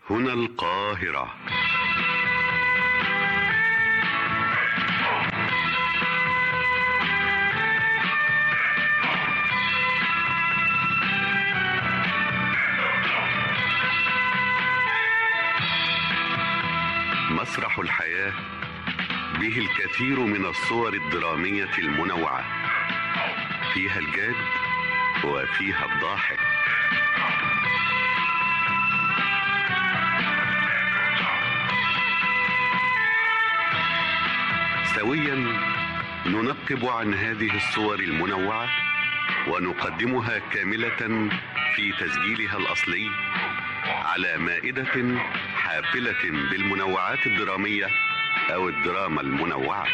هنا القاهرة مسرح الحياة به الكثير من الصور الدرامية المنوعة فيها الجاد وفيها الضاحك سويا ننقب عن هذه الصور المنوعة ونقدمها كاملة في تسجيلها الأصلي على مائدة حافلة بالمنوعات الدرامية أو الدراما المنوعة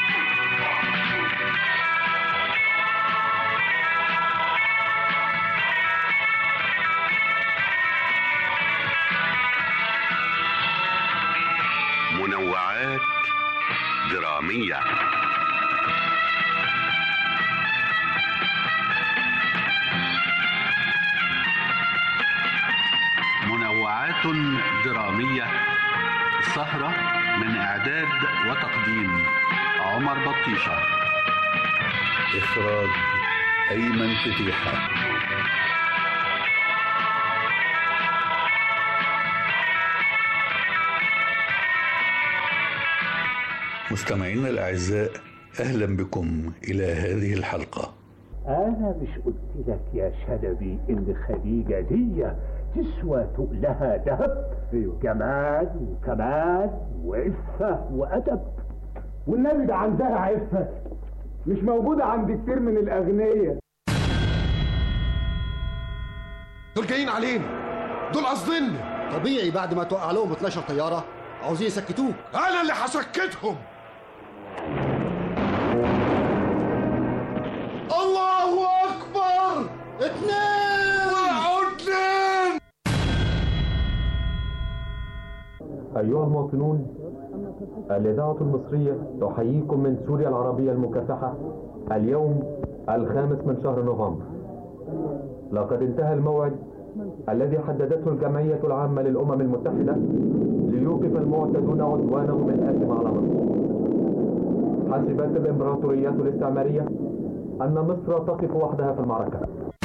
منوعات درامية منوعات درامية سهرة من إعداد وتقديم عمر بطيشة إخراج أيمن فتيحة مستمعينا الأعزاء أهلا بكم إلى هذه الحلقة أنا مش قلت لك يا شلبي إن خديجة دي تسوى تقلها ذهب أيوه. جمال وكمال وعفة وأدب والنبي ده عندها عفة مش موجودة عند كتير من الأغنياء دول جايين علينا دول قصدنا طبيعي بعد ما توقع لهم 12 طياره عاوزين يسكتوك انا اللي هسكتهم الله اكبر اتنين وعدنا أيها المواطنون الإذاعة المصرية تحييكم من سوريا العربية المكافحة اليوم الخامس من شهر نوفمبر لقد انتهى الموعد الذي حددته الجمعية العامة للأمم المتحدة ليوقف المعتدون عدوانهم الآثم على مصر حسبت الإمبراطوريات الاستعمارية أن مصر تقف وحدها في المعركة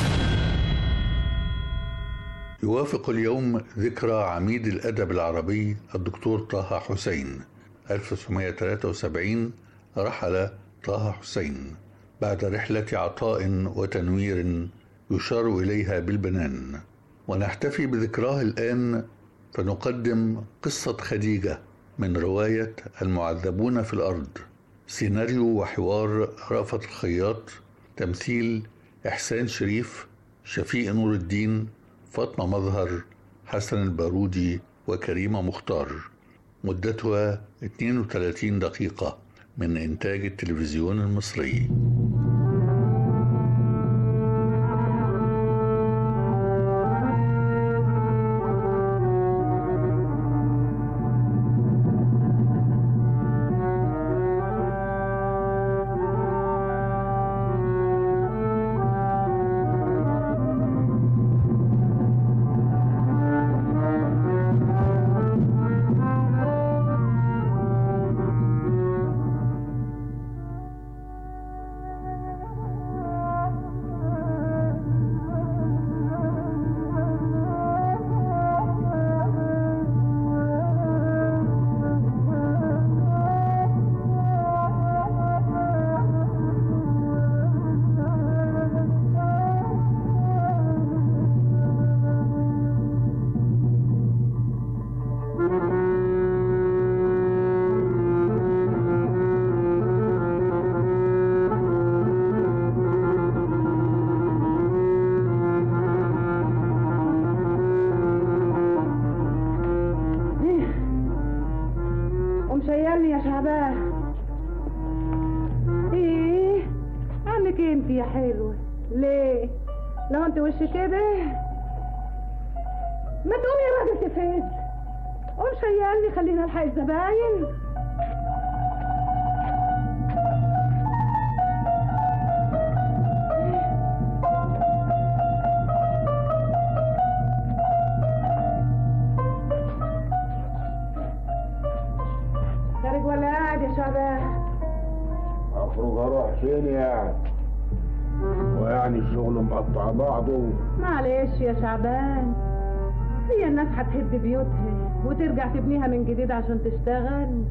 يوافق اليوم ذكرى عميد الأدب العربي الدكتور طه حسين 1973 رحل طه حسين بعد رحلة عطاء وتنوير يشار إليها بالبنان ونحتفي بذكراه الآن فنقدم قصة خديجة من رواية المعذبون في الأرض سيناريو وحوار رأفت الخياط تمثيل إحسان شريف شفيق نور الدين فاطمة مظهر حسن البارودي وكريمة مختار مدتها 32 دقيقة من إنتاج التلفزيون المصري ومشيلني يا شعبان ايه عنك انت يا حلوة ليه لو انت وش كده ما تقومي يا راجل تفز قوم شيلني خلينا نلحق الزباين شعبان اخرج اروح فين يعني ويعني الشغل مقطع بعضه معلش يا شعبان هي الناس هتهد بيوتها وترجع تبنيها من جديد عشان تشتغل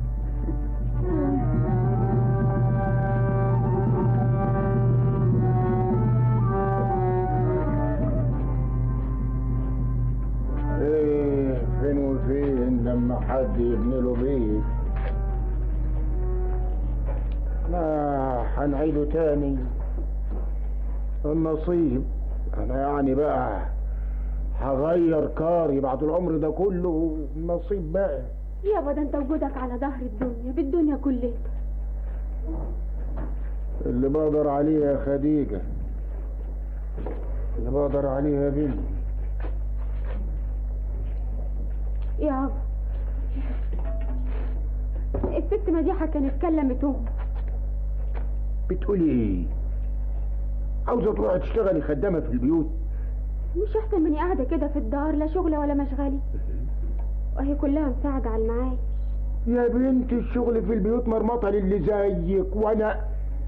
ايه فين وفين لما حد يبني له بيت ما هنعيده تاني النصيب انا يعني بقى هغير كاري بعد العمر ده كله نصيب بقى يابا ده انت وجودك على ظهر الدنيا بالدنيا كلها اللي بقدر عليه يا خديجة اللي بقدر عليه يا بنتي يابا الست مديحة كانت كلمت امي بتقولي ايه عاوزة تروحي تشتغلي خدامة في البيوت مش احسن مني قاعدة كده في الدار لا شغل ولا مشغلي وهي كلها مساعدة على المعاش يا بنت الشغل في البيوت مرمطة للي زيك وانا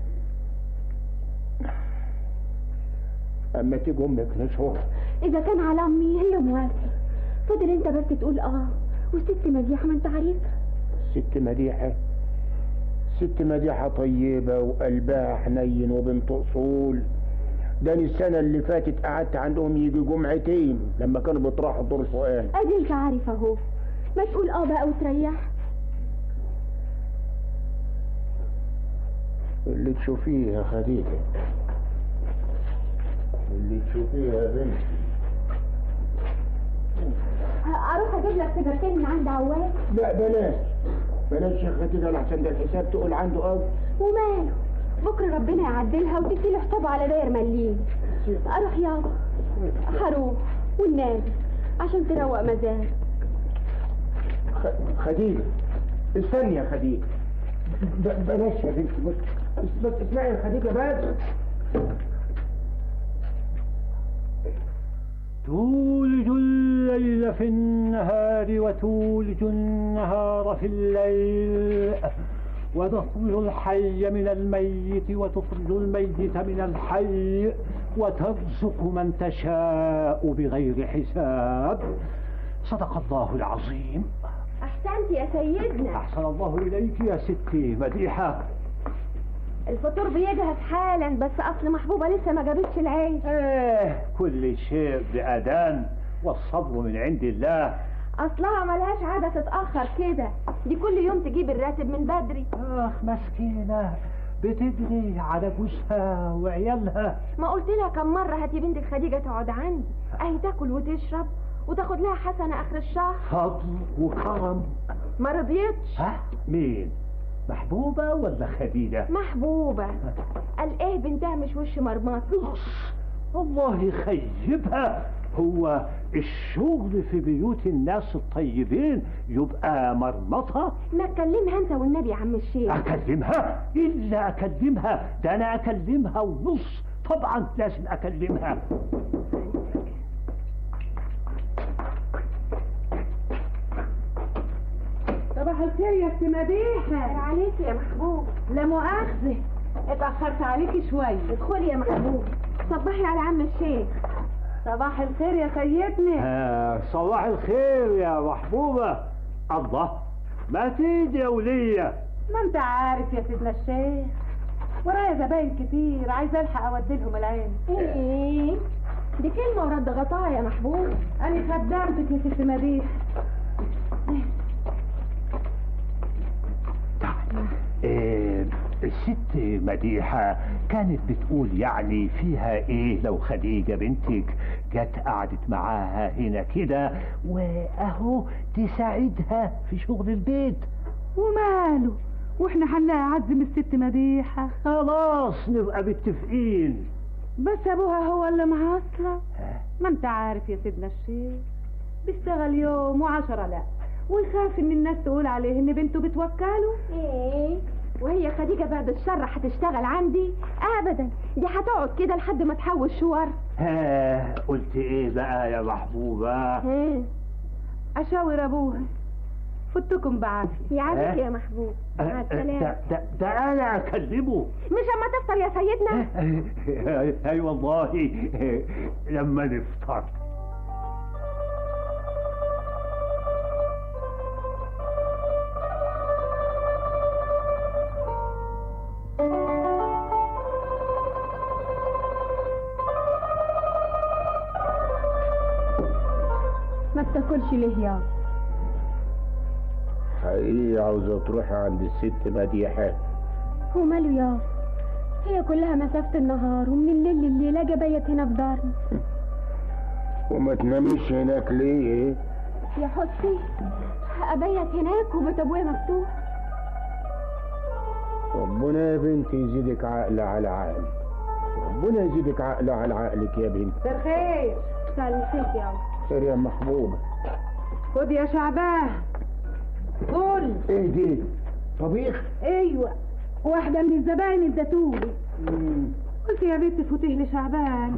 اما تيجي امك نشوف اذا كان على امي هي موافقة فضل انت بس تقول اه والست مديحة ما انت عارفها ست مديحة ست مديحة طيبة وقلبها حنين وبنت أصول ده أنا السنة اللي فاتت قعدت عندهم يجي جمعتين لما كانوا بيطرحوا دور فؤاد ادي انت عارف اهو ما تقول اه بقى وتريح اللي تشوفيه يا خديجة اللي تشوفيه يا بنتي اروح اجيب لك سيجارتين من عند عواد لا بلاش بلاش يا خديجة لحسن ده الحساب تقول عنده قوي وماله بكره ربنا يعدلها وتدي له حسابه على داير مليم اروح يابا هروح والنادي عشان تروق مزاج خ- خديجة استني يا خديجة ب- بلاش يا بنتي بس بس اسمعي يا خديجة بس تولج الليل في النهار وتولج النهار في الليل وتخرج الحي من الميت وتخرج الميت من الحي وترزق من تشاء بغير حساب صدق الله العظيم احسنت يا سيدنا أحسن الله إليك يا ستي مديحة الفطور بيجهز حالا بس اصل محبوبه لسه ما جابتش العيش إيه كل شيء بأذان والصبر من عند الله اصلها ملهاش عاده تتاخر كده دي كل يوم تجيب الراتب من بدري آخ مسكينة بتجري على جوزها وعيالها ما قلت لها كم مره هاتي بنتك خديجه تقعد عندي اهي تاكل وتشرب وتاخد لها حسنه اخر الشهر فضل وكرم ما رضيتش ها مين محبوبة ولا خديجة محبوبه قال ايه بنتها مش وش مرمط الله يخيبها هو الشغل في بيوت الناس الطيبين يبقى مرمطة ما تكلمها انت والنبي يا عم الشيخ أكلمها إلا أكلمها ده أنا أكلمها ونص طبعا لازم أكلمها صباح الخير يا ست مديحة عليك يا محبوب لا مؤاخذة اتأخرت عليكي شوية ادخلي يا محبوب صبحي على عم الشيخ صباح الخير يا سيدنا آه صباح الخير يا محبوبة الله ما تيجي يا ولية ما انت عارف يا سيدنا الشيخ ورايا زباين كتير عايزه الحق اودي لهم العين ايه دي كلمه ورد غطاها يا محبوب انا خدامتك يا ست مديحة إيه الست مديحة كانت بتقول يعني فيها ايه لو خديجة بنتك جت قعدت معاها هنا كده واهو تساعدها في شغل البيت وماله واحنا هنلاقي عزم الست مديحة خلاص نبقى متفقين بس ابوها هو اللي معاصلة ما انت عارف يا سيدنا الشيخ بيشتغل يوم وعشرة لا ويخاف ان الناس تقول عليه ان بنته بتوكله ايه وهي خديجه بعد الشر هتشتغل عندي ابدا دي هتقعد كده لحد ما تحوش شوار ها قلت ايه بقى يا محبوبة ايه اشاور ابوها فتكم بعافيه يعافيك يا محبوب مع السلامة ده, ده, ده انا اكلمه مش اما تفطر يا سيدنا اي والله لما نفطر ما بتاكلش ليه يا حقيقي عاوزة تروحي عند الست مديحة هو ماله يا هي كلها مسافة النهار ومن الليل لليلة جبيت هنا في دارنا وما تناميش هناك ليه يا حسي أبيت هناك وبيت أبويا مفتوح ربنا يا بنتي يزيدك عقل على عقل ربنا يزيدك عقل على عقلك يا بنتي خير سلسلك يا خير يا محبوبة خد يا شعبان قول ايه دي طبيخ ايوه واحدة من الزباين ادتولي قلت يا بنت فوتيه لشعبان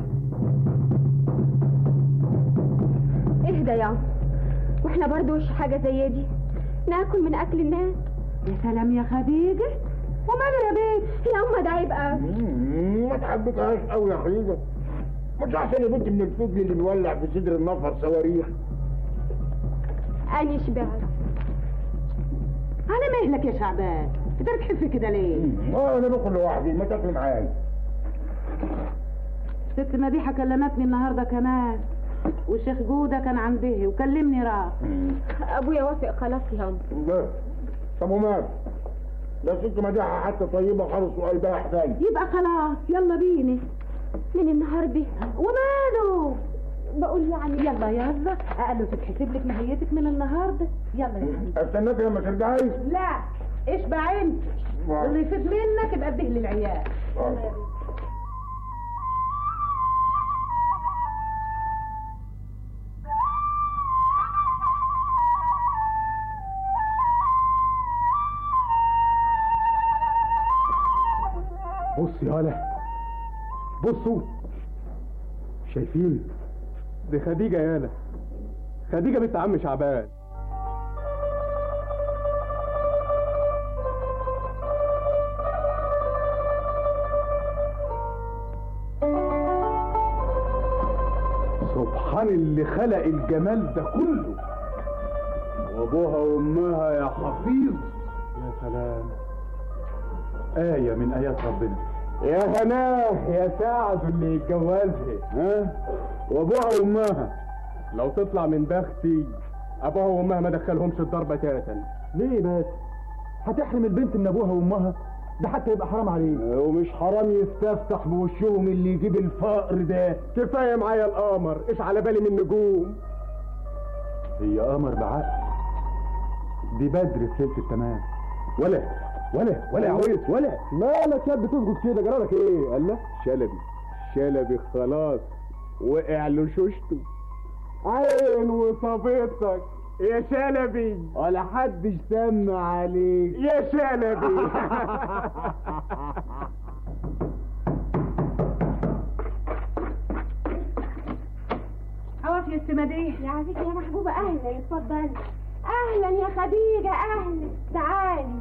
اهدى يا واحنا برضو وش حاجة زي دي ناكل من أكل الناس يا سلام يا خديجة وماله يا بنت يا أما ده عيب قوي مم، ما تحبكهاش قوي يا حبيبة مش احسن يا بنتي من الفجل اللي مولع في صدر النفر صواريخ أنا شبعت على مهلك يا شعبان انت بتحب كده ليه اه انا باكل لوحدي ما تاكل معايا ست مديحة كلمتني النهاردة كمان والشيخ جودة كان عنده وكلمني راح أبويا وافق خلاص يا أم ده طب ومال ده ست مديحة حتى طيبة خالص وقلبها حنين يبقى خلاص يلا بينا من النهاردة وماله بقول يعني يلا يلا اقل تتحسب لك مهيتك من النهارده يلا يا حبيبي استناك لما ترجعي لا اشبع انت واللي يفيد منك يبقى اديه للعيال بص يا هلا بصوا شايفين دي خديجة يا هلا خديجة بنت عم شعبان سبحان اللي خلق الجمال ده كله وابوها وامها يا حفيظ يا سلام آية من آيات ربنا يا هناه يا سعد اللي يتجوزها ها وابوها وامها لو تطلع من بختي ابوها وامها ما دخلهمش الضربة تاتا ليه بس هتحرم البنت من ابوها وامها ده حتى يبقى حرام عليه ومش حرام يستفتح بوشهم اللي يجيب الفقر ده كفايه معايا القمر ايش على بالي من النجوم هي قمر بعقل دي بدر في ليله التمام ولا ولا ولا يا عويس ولا مالك يا بتسجد كده جرالك ايه قال لك شلبي شلبي خلاص وقع له شوشته عين وصابتك يا شلبي ولا حدش سمع عليك يا شلبي عواف يا استمديه يعافيك يا محبوبة أهلا اتفضلي أهلا يا خديجة أهلا تعالي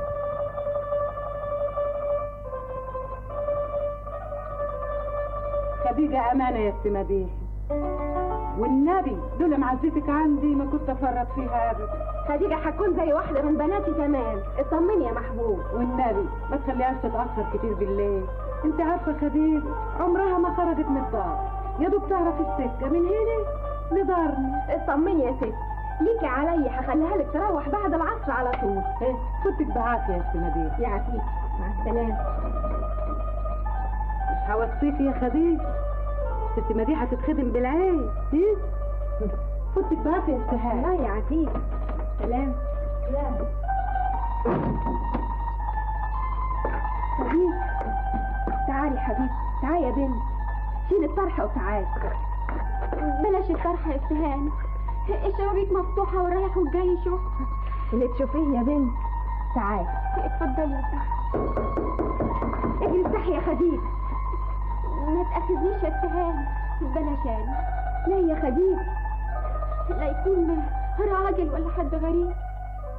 خديجة أمانة يا استمديه والنبي دول معزتك عندي ما كنت افرط فيها ابدا خديجة هتكون زي واحدة من بناتي كمان اطمني يا محبوب والنبي ما تخليهاش تتاخر كتير بالليل انت عارفه خديجه عمرها ما خرجت من الدار يا دوب تعرف السكه من هنا لدارنا اطمني يا ست ليكي علي هخليها لك تروح بعد العصر على طول ايه فوتك بعافيه يا استمديه يعافيك مع السلامة مش هوصيك يا خديجه ست مديحه تتخدم بالعين ايه فوتك بعافيه يا استهان الله يعافيك سلام حبيبي تعالي حبيبي تعالي يا بنت شيل الطرحة وتعالي بلاش الطرحة يا استهانة الشبابيك مفتوحة والرايح والجاي يشوفها اللي تشوفيه يا بنت تعالي اتفضلي يا اجري افتحي يا خديجة ما تأخذنيش يا استهانة بلاش انا لا يا خديجة لا يكون راجل ولا حد غريب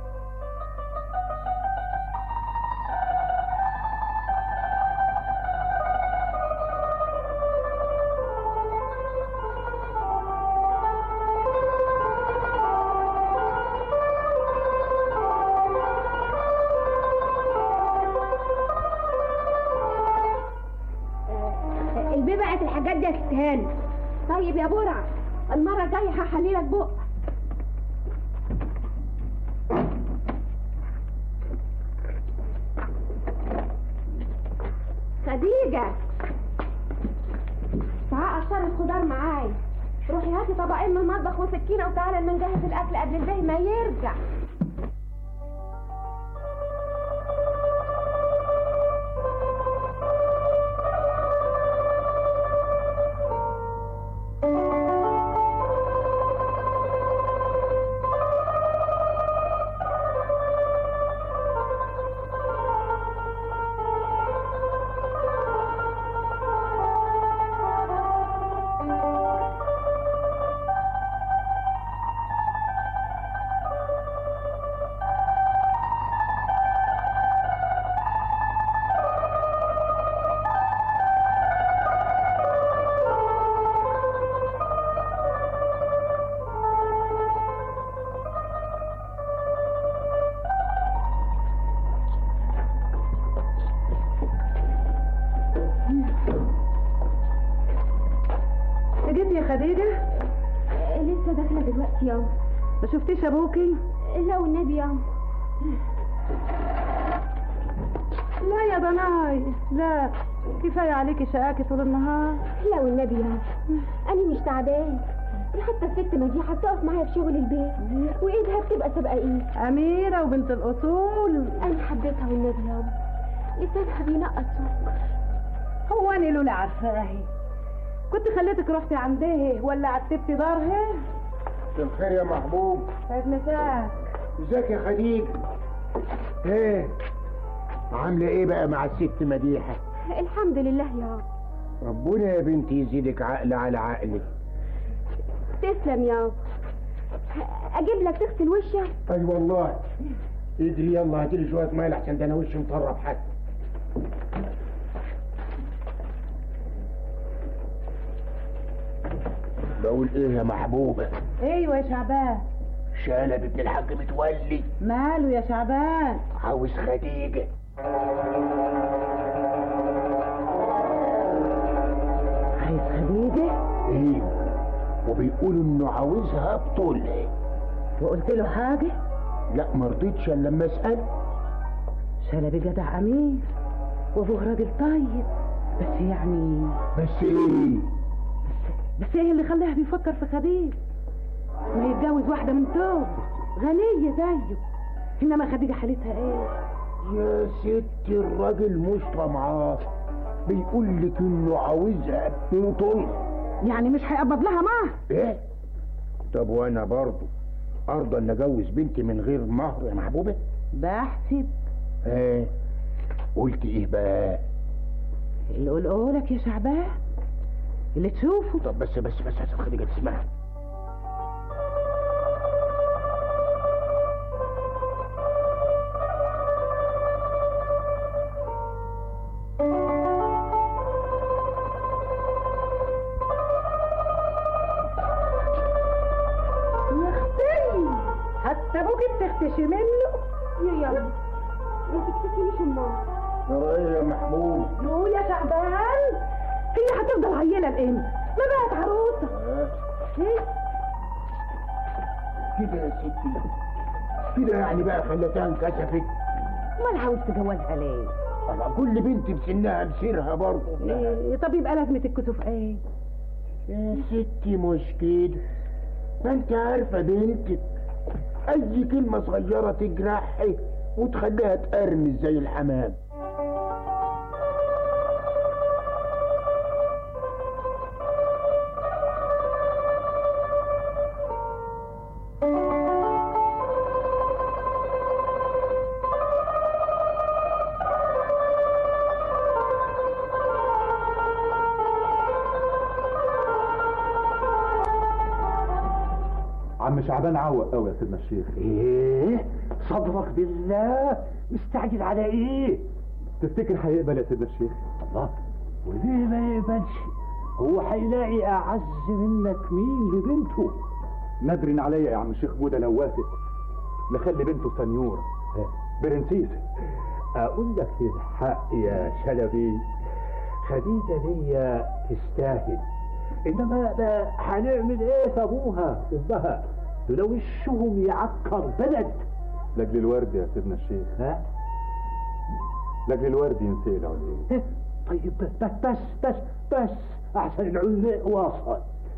طيب يا برع المرة الجاية هحليلك بق خديجة تعال قشر الخضار معايا روحي هاتي طبقين من المطبخ وسكينة وتعالى لما نجهز الأكل قبل البيه ما يرجع جيت يا خديجة لسه داخلة دلوقتي يوم ما شفتيش ابوكي لا والنبي يوم لا يا ضناي لا كفاية عليكي شقاكي طول النهار لا والنبي يوم أنا مش تعبان حتى الست مديحة بتقف معايا في شغل البيت وإيدها بتبقى سابقة إيد أميرة وبنت الأصول أنا حبيتها والنبي يوم لسانها بينقط سكر هو أنا لولا عارفاهي كنت خليتك رحتي عندها ولا عتبتي دارها الخير يا محبوب سعد مساك ازيك يا خديجة ايه عاملة ايه بقى مع الست مديحة الحمد لله يا ربنا يا بنتي يزيدك عقل على عقلك تسلم يا أجيب لك تغسل وشك اي والله اجري يلا هاتيلي شوية ميه لحسن ده انا وشي مطرب حتى بقول ايه يا محبوبة ايوه يا شعبان شالب ابن الحاج متولي ماله يا شعبان عاوز خديجة عايز خديجة ايوه وبيقولوا انه عاوزها بطولها وقلت له حاجة لا ما رضيتش الا لما اسال شلبي جدع أمير وأبوه راجل طيب بس يعني بس ايه بس ايه اللي خلاها بيفكر في خديجة ما يتجوز واحدة من توب غنية زيه إنما خديجة حالتها ايه يا ست الراجل مش طمعان بيقول لك انه عاوزها بطولها يعني مش هيقبض لها مهر ايه طب وانا برضه ارضى ان اجوز بنتي من غير مهر يا محبوبه بحسب ايه قلت ايه بقى اللي قول قولك يا شعبان اللي تشوفه طب بس بس بس عشان خديجه تسمعها يا اختي حتى ابوكي بتختشي منه يا يلا ما تكتفينيش النار ترى ايه يا محبوب يقول يا شعبان هي هتفضل عيلة الامتى ما بقت عروسة ايه كده يا ستي كده يعني بقى خلتها انكشفت امال عاوز تجوزها ليه طبعا كل بنت بسنها بسيرها برضه إيه طب يبقى لازمة الكسوف ايه يا ستي مش كده ما انت عارفه بنتك اي كلمه صغيره تجرحها وتخليها تقرمز زي الحمام عم شعبان عوق قوي يا سيدنا الشيخ ايه صدرك بالله مستعجل على ايه تفتكر هيقبل يا سيدنا الشيخ الله وليه ما يقبلش هو هيلاقي اعز منك مين لبنته نادرين عليا يا عم الشيخ بوده لو وافق نخلي بنته سنيورة برنسيسة اقول لك الحق يا شلبي خديجة دي تستاهل انما ده هنعمل ايه في ابوها امها دول وشهم يعكر بلد لاجل الورد يا سيدنا الشيخ ها لاجل الورد ينسال عليه طيب بس بس بس بس بس احسن العلماء واصل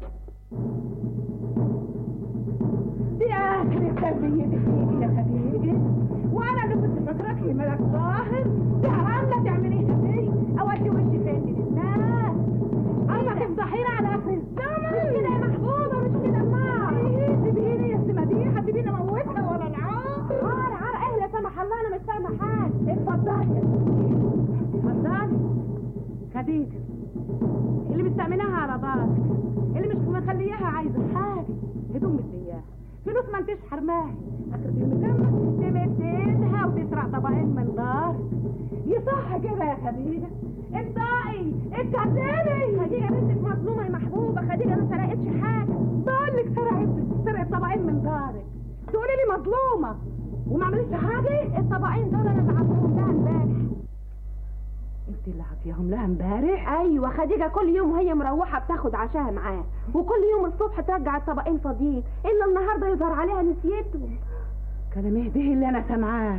دي اخر التربية دي فيكي يا خديجة وانا اللي كنت فاكراك يا ملك ظاهر دي حرام لا تعمليها فيا اودي وشي فين للناس اما تفضحينا على اخر الزمن مش كده يا محبوبة مش كده ما سيبيني يا سمديحة سيبيني اموتها ولا العار عار عار اهلا يا سمح الله انا مش فاهمة حاجة اتفضلي اتفضلي خديجة اللي مستأمناها على ضهرك اللي مش مخلياها عايزة حاجة هدوم مدياها فلوس ما انتش حرماها اخر المكمة تمد ايدها وتسرق طبقين من دارك يصح كده يا خديجة انطقي اتكلمي خديجة بنتك مظلومة يا محبوبة خديجة ما سرقتش حاجة بقول لك سرقت سرقت طبقين من دارك تقولي لي مظلومة وما عملتش حاجة الطبقين دول انا اللي عطيهم لها امبارح انت اللي عطيهم لها امبارح ايوه خديجه كل يوم وهي مروحه بتاخد عشاها معاها وكل يوم الصبح ترجع الطبقين فاضيين الا النهارده يظهر عليها نسيتهم كلام ايه ده اللي انا سامعاه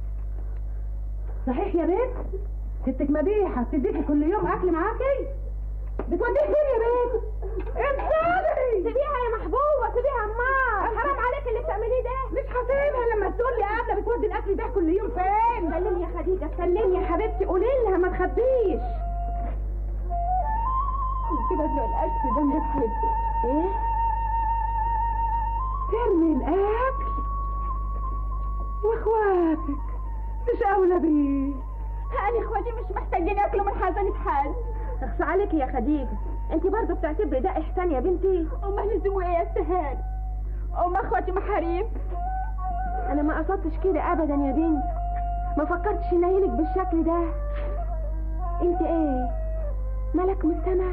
صحيح يا بنت ستك مديحه بتديكي كل يوم اكل معاكي بتوديه فين يا بنت انساني سيبيها يا محبوبه سيبيها امال حرام عليك اللي بتعمليه ده مش هسيبها لما تقول لي قابله بتودي الاكل ده كل يوم فين سلمي يا خديجه سلمي يا حبيبتي قولي لها ما تخبيش كده ازرق الاكل ده مسود ايه ترمي الاكل واخواتك مش اولى بيه انا اخواتي مش محتاجين ياكلوا من حزنة حد اخص عليكي يا خديجه انت برضه بتعتبري ده احسان يا بنتي امال لزوم ايه يا استهان ام اخواتي محاريب انا ما قصدتش كده ابدا يا بنت ما فكرتش انيلك بالشكل ده انت ايه ملك مستمع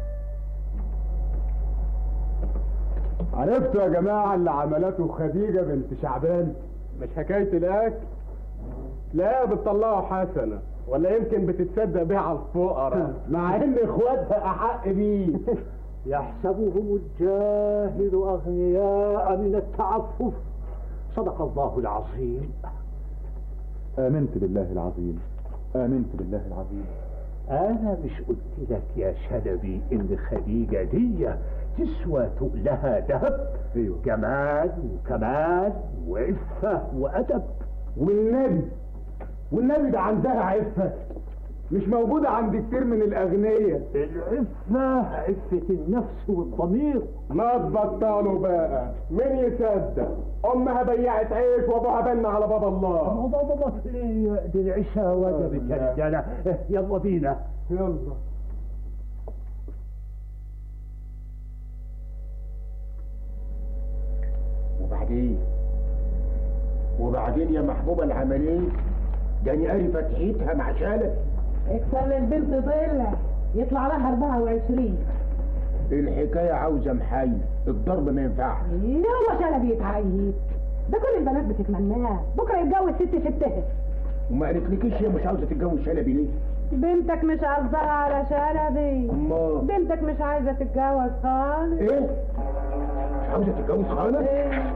عرفتوا يا جماعة اللي عملته خديجة بنت شعبان مش حكاية الأكل لا بتطلعوا حسنة ولا يمكن بتتصدق بيها على الفقراء مع ان اخواتها احق بيه يحسبهم الجاهل اغنياء من التعفف صدق الله العظيم امنت بالله العظيم امنت بالله العظيم انا مش قلت لك يا شلبي ان خديجه دي تسوى تقلها ذهب ايوه جمال وكمال وعفه وادب والنبي والنبي ده عندها عفة مش موجودة عند كتير من الأغنياء العفة عفة النفس والضمير ما تبطلوا بقى مين يصدق أمها بيعت عيش وأبوها بن على باب الله بابا دي العشاء وجبت يا رجالة يلا بينا يلا وبعدين وبعدين يا محبوبة العملية ده انا قاري فتحتها مع شالك اكسر للبنت ضلع يطلع لها 24 الحكاية عاوزة محايل الضرب ما ينفعش ايه هو شلبي يتعيد ده كل البنات بتتمناه بكره يتجوز ست ستها وما قالتلكيش هي مش عاوزة تتجوز شلبي ليه؟ بنتك مش قصدها على شلبي امال بنتك مش عايزه تتجوز خالص ايه؟ مش عاوزة تتجوز خالص؟ إيه؟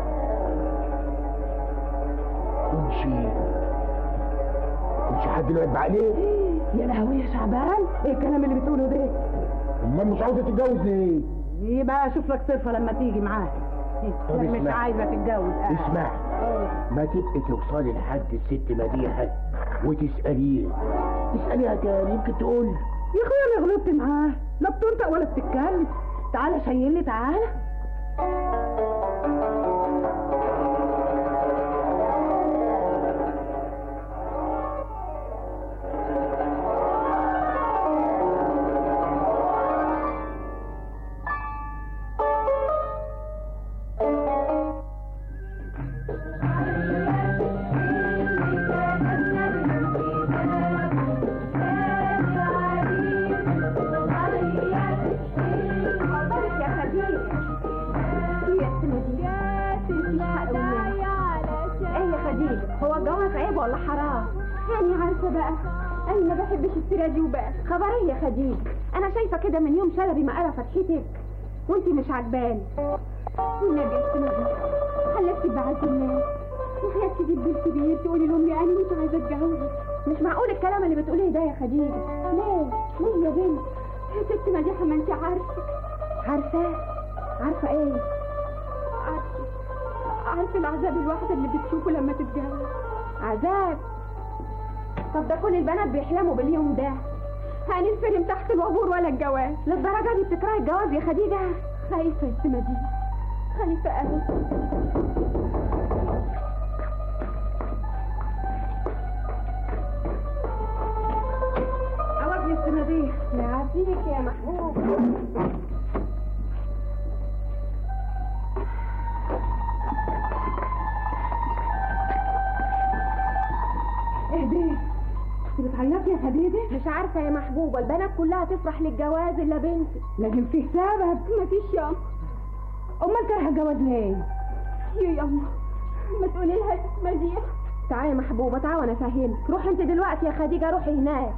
كنشي كنشي حد له عليه يا لهوي يا شعبان ايه الكلام اللي بتقوله ده امال مش عاوزة تتجوز ليه؟ يبقى اشوف لك صرفه لما تيجي معاها طب مش اسمع. عايزه تتجوز آه. اسمع ما تبقي توصلي لحد الست مديحة وتسأليه تسأليها تاني يمكن تقول يا اخويا انا غلطت معاه لا بتنطق ولا بتتكلم تعالى شيلني تعالى يا خديجة يا سمدي ايه يا خديجة هو الجواز عيب ولا حرام يعني عارفة بقى انا ما بحبش السراجي وبس خبر ايه يا خديجه انا شايفه كده من يوم شلبي ما قرا فتحتك وانت مش عجباني والنبي يا استاذ خليكي بعز الناس وحياة سيدي الكبير تقولي لامي انا مش عايزه اتجوز مش معقول الكلام اللي بتقوليه ده يا خديجه ليه ليه يا بنت يا ست مديحه ما انت عارفه عارفه عارفه ايه عارفه عارفه العذاب الواحده اللي بتشوفه لما تتجوز عذاب طب ده كل البنات بيحلموا باليوم ده هننفرم تحت الوابور ولا الجواز للدرجة دي بتكرهي الجواز يا خديجة خايفة يا سما دي خايفة قوي عوضني السما دي نعافيك يا محبوب اهدي انت بتعيطي يا خديجة؟ مش عارفة يا محبوبة البنات كلها تفرح للجواز إلا بنتي لكن في سبب مفيش ياما أمال كره الجواز ليه؟ يا ياما ما تقولي لها اسمها دي تعالي يا محبوبة تعالي وأنا أفهمك روحي أنت دلوقتي يا خديجة روحي هناك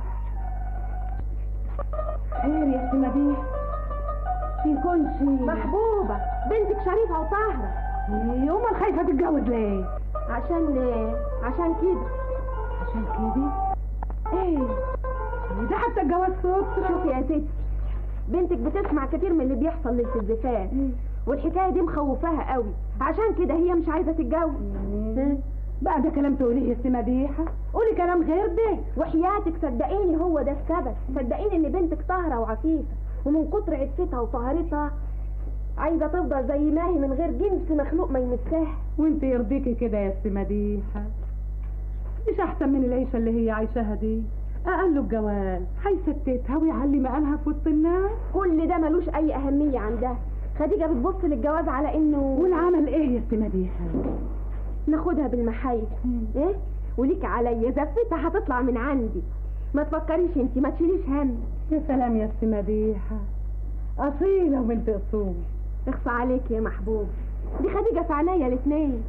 خير يا سما دي يكونش محبوبة بنتك شريفة وطاهرة أمال خايفة تتجوز ليه؟ عشان عشان كده عشان كده؟ ايه ده حتى الجواز صوت شوفي يا ستي بنتك بتسمع كتير من اللي بيحصل ليلة الزفاف والحكاية دي مخوفاها قوي عشان كده هي مش عايزة تتجوز بقى ده كلام تقوليه يا سما بيحة قولي كلام غير ده وحياتك صدقيني هو ده السبب صدقيني ان بنتك طاهرة وعفيفة ومن كتر عفتها وطهارتها عايزة تفضل زي ما هي من غير جنس مخلوق ما يمسها وانت يرضيكي كده يا سي مديحة مش احسن من العيشة اللي هي عايشاها دي اقل له الجواز هيستتها ويعلي مقالها في وسط الناس كل ده ملوش اي اهمية عندها خديجة بتبص للجواز على انه والعمل ايه يا سي مديحة ناخدها بالمحايد ايه وليك عليا زفتها هتطلع من عندي ما تفكريش انت ما تشيليش هم يا سلام يا سي مديحة اصيلة وبنت اصول اخفى عليك يا محبوب دي خديجة في عينيا الاتنين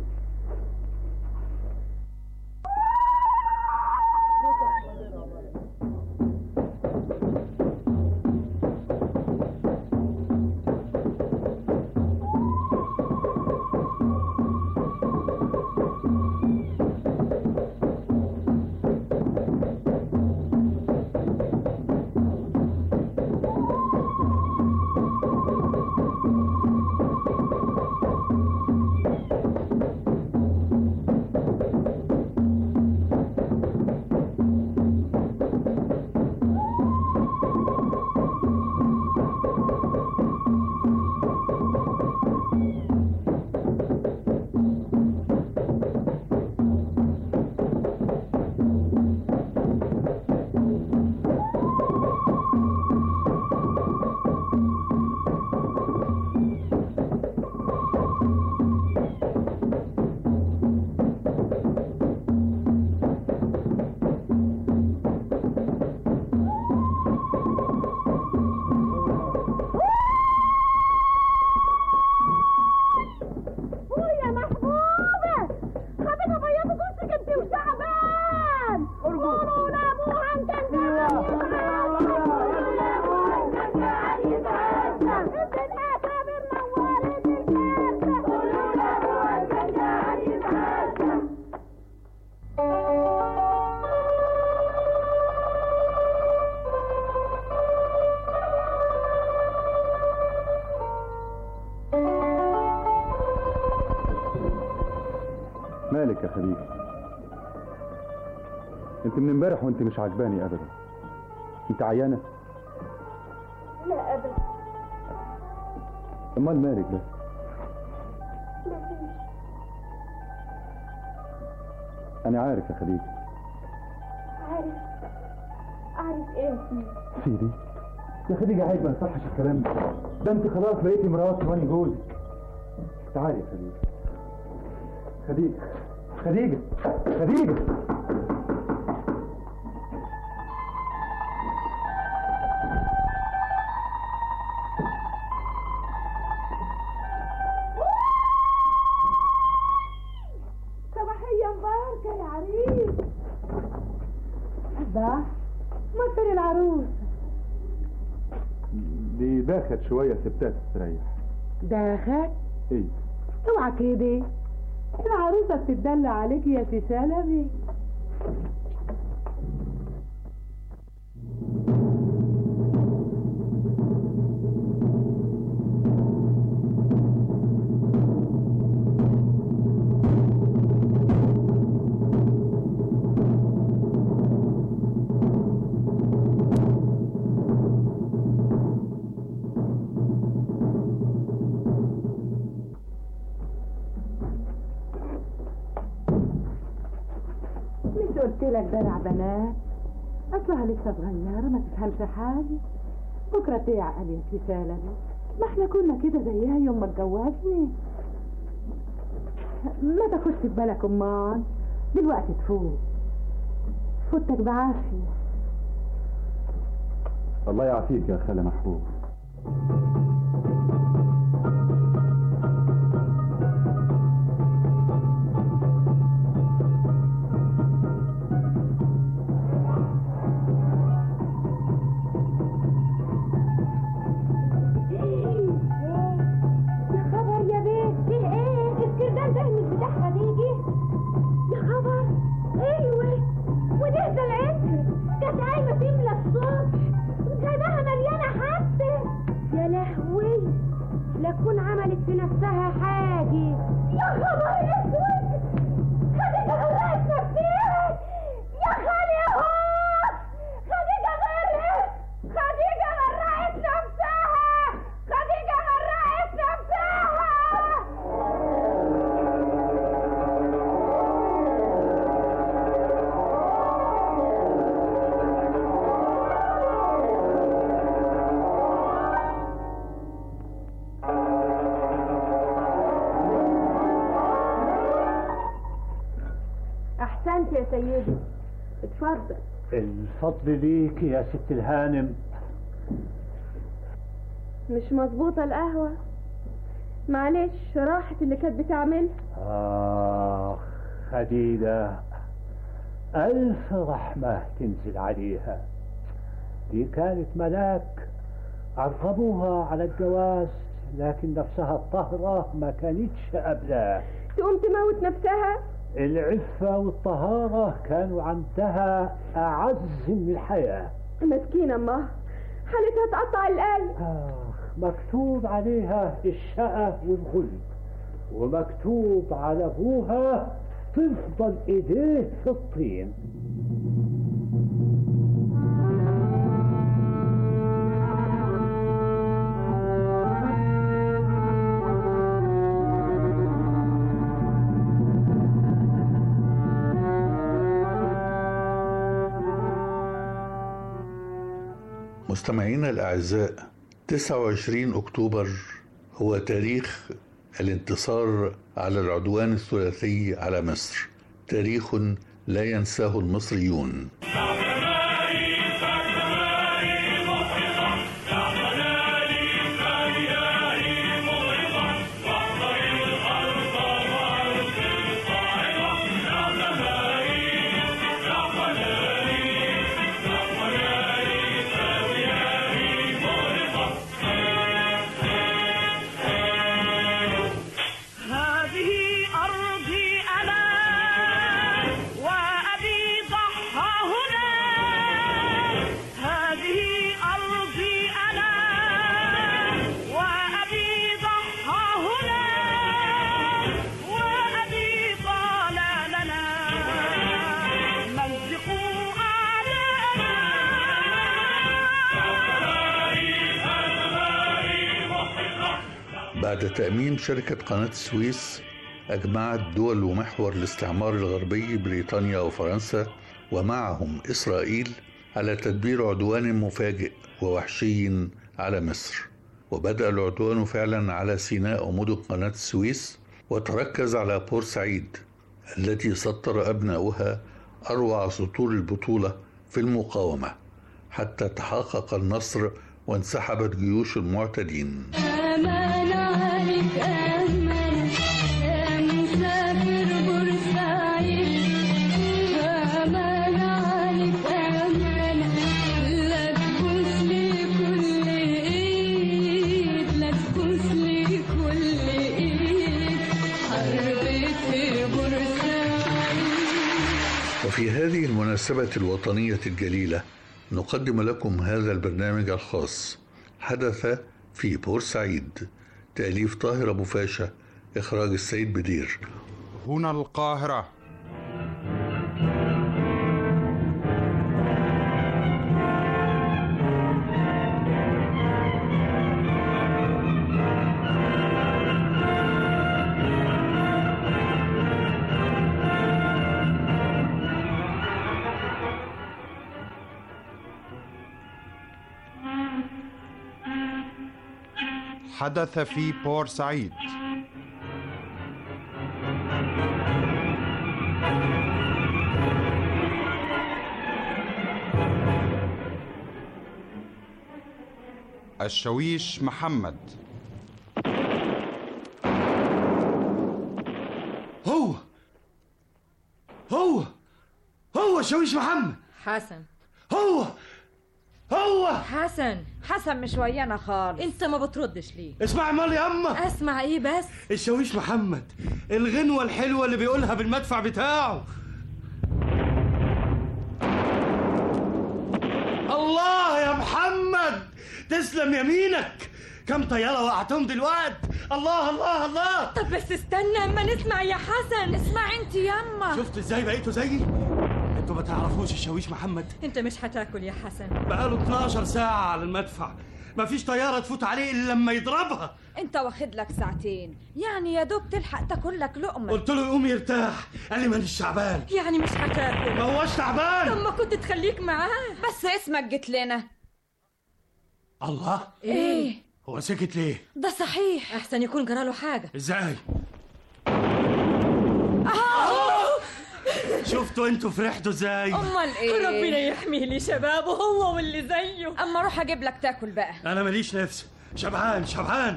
مالك يا خديجة انت من امبارح وانت مش عجباني ابدا انت عيانة لا ابدا امال مالك بس مفيش انا عارف يا خديجة عارف عارف ايه سيدي يا خديجة عيب ما يصحش الكلام ده ده انت خلاص بقيتي مراتي وانا جوزك تعالي يا خديجة خديجة خديجة خديجة صباحية مباركة يا عريس ده ما فين العروس دي باخت شوية سبتها تستريح داخل ايه اوعى كده العروسة بتدلع عليك يا سي سلمي مش قلت لك درع بنات اصلها لسه صغيره ما تفهمش حاجه بكره تعقل يا سي سلمي ما احنا كنا كده زيها يوم ما اتجوزني ما تاخدش في بالك امال دلوقتي تفوت فوتك بعافيه الله يعافيك يا خالة محبوب يا خبر يا بيت فيه ايه الكردان ده مش بتاع خديجي يا خبر ايوه وده ده العطر كانت قايمه تملى الصبح وسايباها مليانه حتى يا لهوي لا تكون عملت في نفسها حاجه يا خبر اسود خديجه غرقت نفسها يا خالي يا هوس خديجه غرقت خديجه غرقت نفسها خديجه غرقت نفسها احسنت يا سيدي اتفضل الفضل ليك يا ست الهانم مش مظبوطة القهوة معلش راحت اللي كانت بتعملها آه خديجة ألف رحمة تنزل عليها دي كانت ملاك عرقبوها على الجواز لكن نفسها الطهرة ما كانتش قبلها تقوم تموت نفسها العفة والطهارة كانوا عندها أعز من الحياة مسكينة أمها حالتها تقطع القلب آخ مكتوب عليها الشقة والغل ومكتوب على أبوها تفضل إيديه في الطين مستمعينا الأعزاء 29 أكتوبر هو تاريخ الانتصار على العدوان الثلاثي على مصر تاريخ لا ينساه المصريون هذه أرضي أنا وأبي ضحى هنا هذه أرضي أنا وأبي ضحى هنا وأبي قال لنا مزقوا بعد تأميم شركة قناة السويس أجمعت دول ومحور الاستعمار الغربي بريطانيا وفرنسا ومعهم إسرائيل على تدبير عدوان مفاجئ ووحشي على مصر وبدأ العدوان فعلا على سيناء ومدن قناة السويس وتركز على بورسعيد التي سطر أبناؤها أروع سطور البطولة في المقاومة حتى تحقق النصر وانسحبت جيوش المعتدين أمان عليك أمان يا مسافر بورسعيد أمان عليك أمان وفي هذه المناسبة الوطنية الجليلة نقدم لكم هذا البرنامج الخاص حدث في بورسعيد تأليف طاهر أبو فاشا إخراج السيد بدير هنا القاهرة حدث في بورسعيد الشويش محمد هو هو هو شويش محمد حسن هو هو حسن حسن مش ويانا خالص انت ما بتردش ليه اسمع مال يا اما اسمع ايه بس الشويش محمد الغنوة الحلوة اللي بيقولها بالمدفع بتاعه الله يا محمد تسلم يمينك كم طيارة وقعتهم دلوقت الله الله الله طب بس استنى اما نسمع يا حسن اسمع انت ياما شفت ازاي بقيتوا زيي انتوا ما تعرفوش الشاويش محمد انت مش هتاكل يا حسن بقاله 12 ساعة على المدفع مفيش طيارة تفوت عليه إلا لما يضربها انت واخد لك ساعتين يعني يا دوب تلحق تاكل لك لقمه قلت له يقوم يرتاح قال لي مانيش تعبان يعني مش هتاكل ما هوش تعبان طب ما كنت تخليك معاه بس اسمك جيت لنا الله ايه هو سكت ليه ده صحيح احسن يكون جراله حاجه ازاي آه! شفتوا انتوا فرحتوا ازاي امال ايه ربنا يحميه لي شبابه هو واللي زيه اما اروح اجيب لك تاكل بقى انا ماليش نفس شبعان شبعان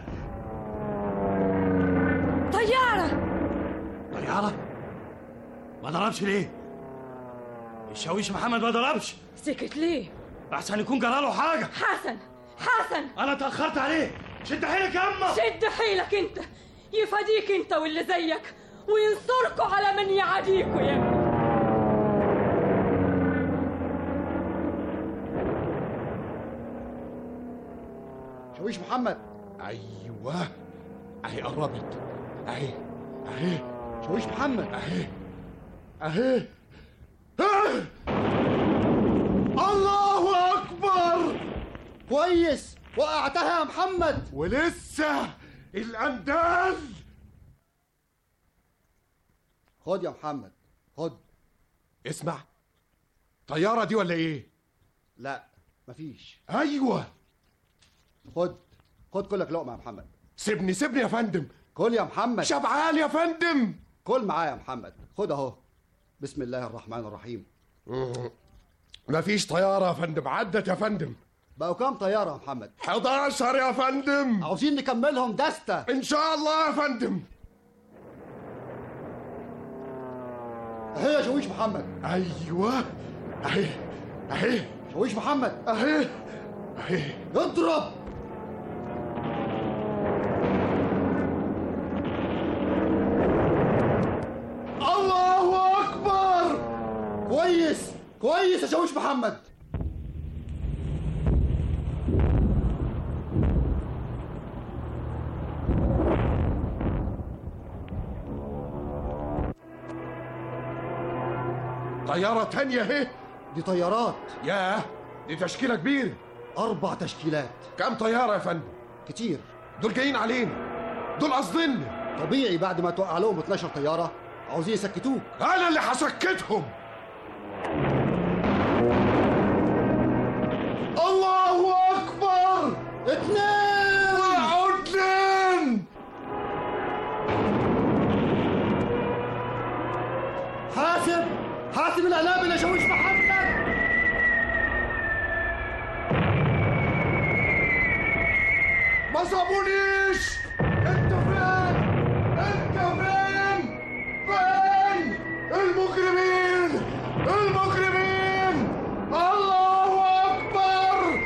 طياره طيارة ما ضربش ليه الشاويش محمد ما ضربش سكت ليه احسن يكون جراله حاجة حسن حسن انا اتأخرت عليه شد حيلك يا اما شد حيلك انت يفاديك انت واللي زيك وينصركوا على من يعاديكوا يا ابني شويش محمد ايوه اهي قربت اهي اهي شويش محمد اهي اهي آه! الله اكبر كويس وقعتها يا محمد ولسه الاندال خد يا محمد خد اسمع طيارة دي ولا ايه لا مفيش ايوه خد خد كلك لقمه يا محمد سيبني سيبني يا فندم كل يا محمد شبعان يا فندم كل معايا يا محمد خد اهو بسم الله الرحمن الرحيم مفيش طيارة يا فندم عدت يا فندم بقوا كام طياره يا محمد 11 يا فندم عاوزين نكملهم دستة ان شاء الله يا فندم اهي يا شويش محمد ايوه اهي اهي شويش محمد اهي اهي اضرب الله اكبر كويس كويس يا شويش محمد طيارة تانية اهي دي طيارات ياه دي تشكيلة كبيرة أربع تشكيلات كم طيارة يا فندم كتير دول جايين علينا دول قصدنا طبيعي بعد ما توقع لهم 12 طيارة عاوزين يسكتوك انا اللي هسكتهم الله اكبر اتنين وقعوا اتنين حاسب حاسب العنابل يا شويش محمد ما صابونيش انتوا فين انتوا فين فين المجرمين المجرمين الله اكبر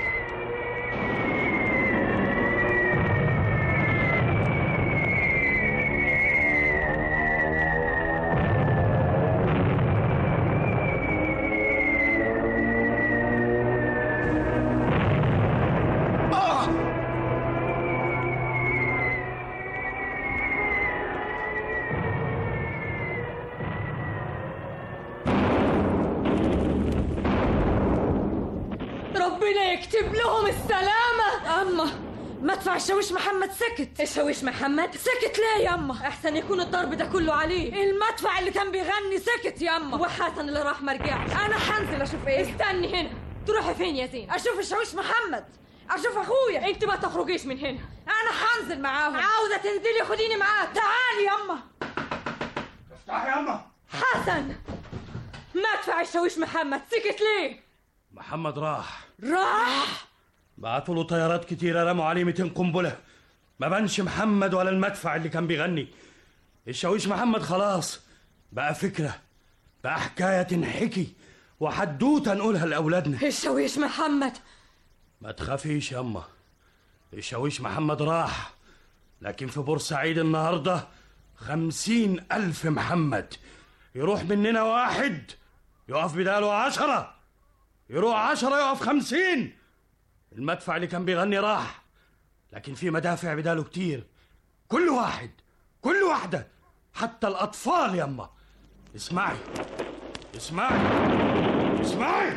ربنا يكتب لهم السلامة أما مدفع الشاويش محمد سكت الشاويش محمد سكت ليه ياما احسن يكون الضرب ده كله عليه المدفع اللي كان بيغني سكت ياما وحسن اللي راح ما رجعش انا هنزل اشوف ايه استني هنا تروحي فين يا زين اشوف الشاويش محمد اشوف اخويا انت ما تخرجيش من هنا انا هنزل معاهم عاوزه تنزلي خديني معاك تعالي ياما افتح ياما حسن مدفع الشاويش محمد سكت ليه محمد راح راح بعتوا له طيارات كتيرة رموا عليه 200 قنبلة ما بانش محمد ولا المدفع اللي كان بيغني الشاويش محمد خلاص بقى فكرة بقى حكاية تنحكي وحدوتة نقولها لأولادنا الشاويش محمد ما تخافيش ياما الشاويش محمد راح لكن في بورسعيد النهاردة خمسين ألف محمد يروح مننا واحد يقف بداله عشرة يروح عشرة يقف خمسين المدفع اللي كان بيغني راح لكن في مدافع بداله كتير كل واحد كل واحدة حتى الأطفال يما اسمعي اسمعي اسمعي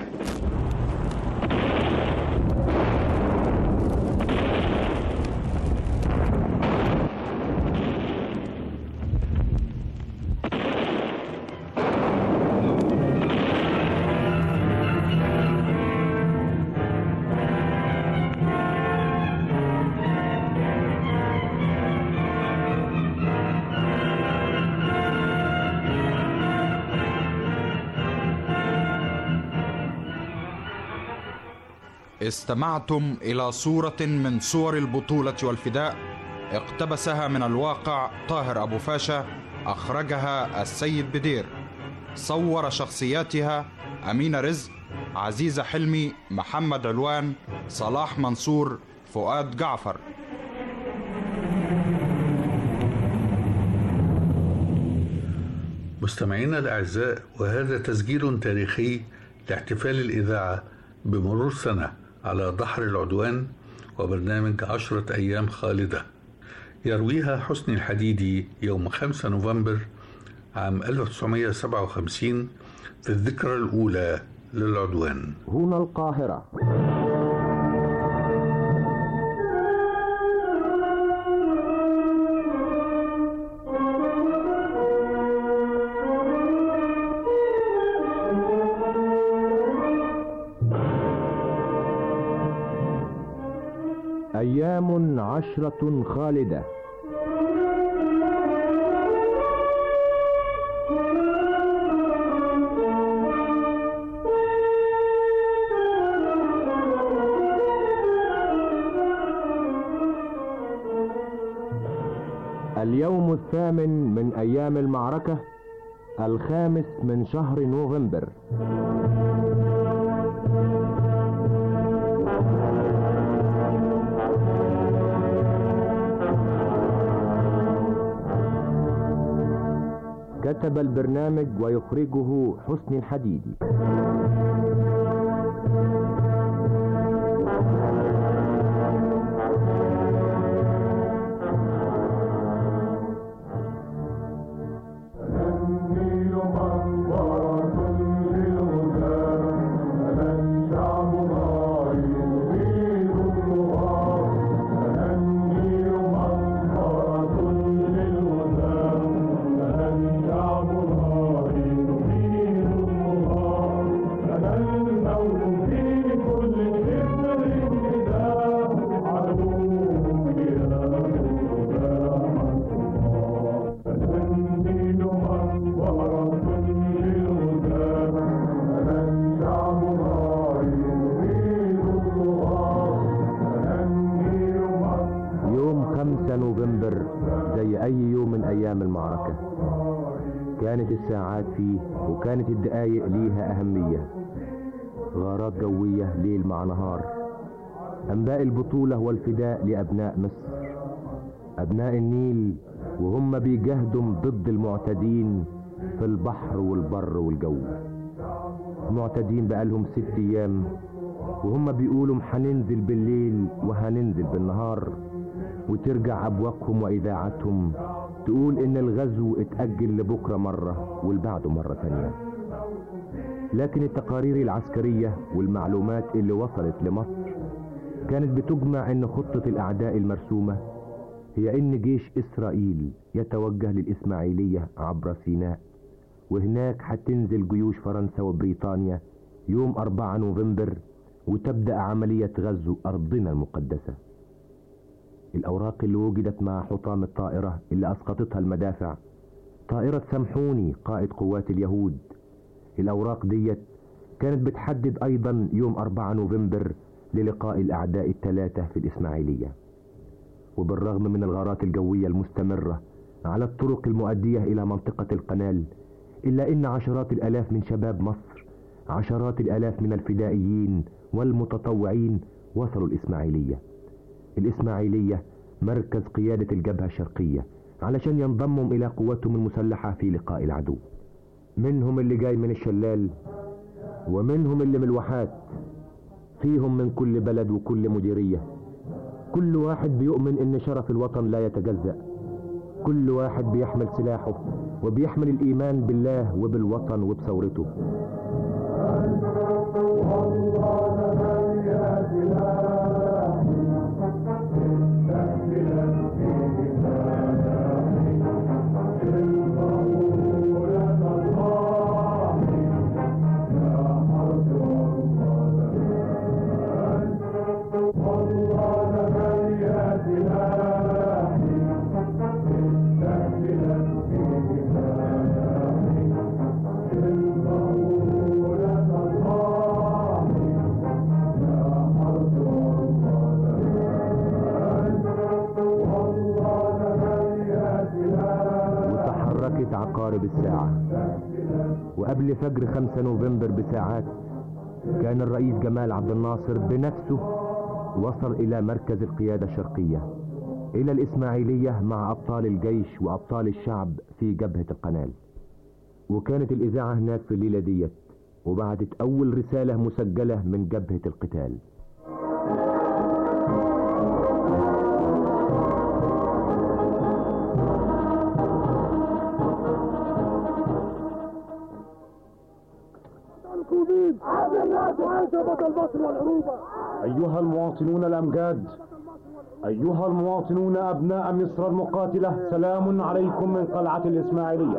استمعتم إلى صورة من صور البطولة والفداء اقتبسها من الواقع طاهر أبو فاشا أخرجها السيد بدير صور شخصياتها أمينة رزق عزيزة حلمي محمد علوان صلاح منصور فؤاد جعفر مستمعينا الأعزاء وهذا تسجيل تاريخي لاحتفال الإذاعة بمرور سنة على ضحر العدوان وبرنامج عشرة أيام خالدة يرويها حسني الحديدي يوم 5 نوفمبر عام 1957 في الذكرى الأولى للعدوان هنا القاهرة أيام عشرة خالدة اليوم الثامن من أيام المعركة الخامس من شهر نوفمبر كتب البرنامج ويخرجه حسني الحديدي يوم 5 نوفمبر زي أي يوم من أيام المعركة كانت الساعات فيه وكانت الدقايق ليها أهمية غارات جوية ليل مع نهار أنباء البطولة والفداء لأبناء مصر أبناء النيل وهم بيجاهدوا ضد المعتدين في البحر والبر والجو معتدين بقالهم ست أيام وهم بيقولوا هننزل بالليل وهننزل بالنهار وترجع أبواقهم وإذاعتهم تقول إن الغزو اتأجل لبكرة مرة والبعده مرة تانية لكن التقارير العسكرية والمعلومات اللي وصلت لمصر كانت بتجمع ان خطة الاعداء المرسومة هي ان جيش اسرائيل يتوجه للاسماعيلية عبر سيناء وهناك هتنزل جيوش فرنسا وبريطانيا يوم 4 نوفمبر وتبدأ عملية غزو أرضنا المقدسة الأوراق اللي وجدت مع حطام الطائرة اللي أسقطتها المدافع طائرة سمحوني قائد قوات اليهود الأوراق ديت كانت بتحدد أيضا يوم 4 نوفمبر للقاء الأعداء الثلاثة في الإسماعيلية وبالرغم من الغارات الجوية المستمرة على الطرق المؤدية إلى منطقة القنال إلا إن عشرات الآلاف من شباب مصر عشرات الآلاف من الفدائيين والمتطوعين وصلوا الإسماعيلية الإسماعيلية مركز قيادة الجبهة الشرقية علشان ينضموا إلى قواتهم المسلحة في لقاء العدو منهم اللي جاي من الشلال ومنهم اللي من الواحات فيهم من كل بلد وكل مديرية كل واحد بيؤمن ان شرف الوطن لا يتجزأ كل واحد بيحمل سلاحه وبيحمل الايمان بالله وبالوطن وبثورته وتحركت عقارب الساعة وقبل فجر 5 نوفمبر بساعات كان الرئيس جمال عبد الناصر بنفسه وصل إلى مركز القيادة الشرقية إلى الإسماعيلية مع أبطال الجيش وأبطال الشعب في جبهة القنال وكانت الإذاعة هناك في الليلة ديت وبعتت أول رسالة مسجلة من جبهة القتال الكوبيد عبد الناس وانت بطل مصر والعروبة أيها المواطنون الأمجاد أيها المواطنون أبناء مصر المقاتلة سلام عليكم من قلعة الإسماعيلية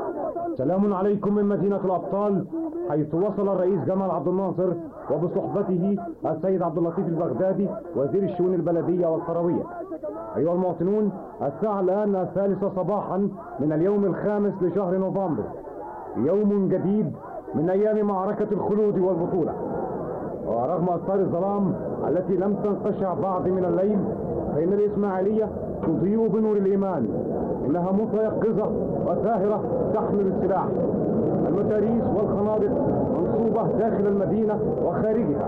سلام عليكم من مدينة الأبطال حيث وصل الرئيس جمال عبد الناصر وبصحبته السيد عبد اللطيف البغدادي وزير الشؤون البلدية والقروية أيها المواطنون الساعة الآن الثالثة صباحا من اليوم الخامس لشهر نوفمبر يوم جديد من أيام معركة الخلود والبطولة ورغم أثار الظلام التي لم تنقشع بعد من الليل فإن الإسماعيلية تضيء بنور الإيمان إنها متيقظة وساهرة تحمل السلاح المتاريس والخنادق منصوبة داخل المدينة وخارجها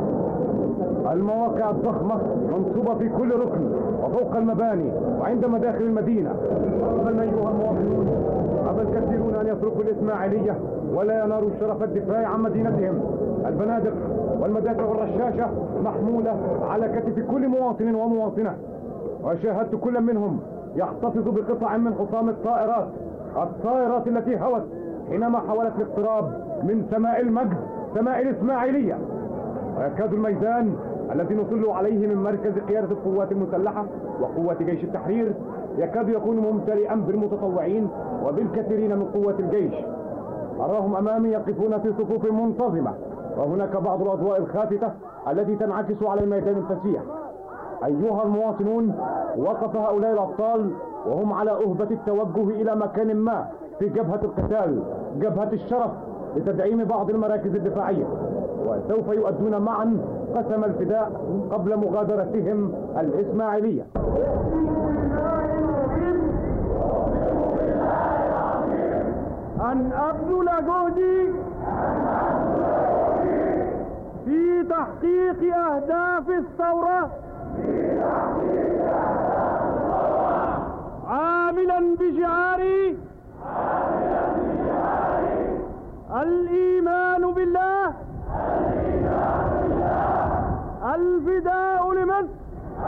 المواقع الضخمة منصوبة في كل ركن وفوق المباني وعند مداخل المدينة رغم أيها المواطنون أبى الكثيرون أن يتركوا الإسماعيلية ولا ينالوا شرف الدفاع عن مدينتهم البنادق والمدافع والرشاشة محمولة على كتف كل مواطن ومواطنة وشاهدت كل منهم يحتفظ بقطع من حطام الطائرات الطائرات التي هوت حينما حاولت الاقتراب من سماء المجد سماء الإسماعيلية ويكاد الميدان الذي نطل عليه من مركز قيادة القوات المسلحة وقوة جيش التحرير يكاد يكون ممتلئا بالمتطوعين وبالكثيرين من قوة الجيش أراهم أمامي يقفون في صفوف منتظمة وهناك بعض الأضواء الخافتة التي تنعكس على الميدان الفسيح أيها المواطنون وقف هؤلاء الأبطال وهم على أهبة التوجه إلى مكان ما في جبهة القتال جبهة الشرف لتدعيم بعض المراكز الدفاعية وسوف يؤدون معا قسم الفداء قبل مغادرتهم الإسماعيلية أن أبذل جهدي في تحقيق أهداف الثورة عاملا بشعاري الإيمان بالله الفداء لمصر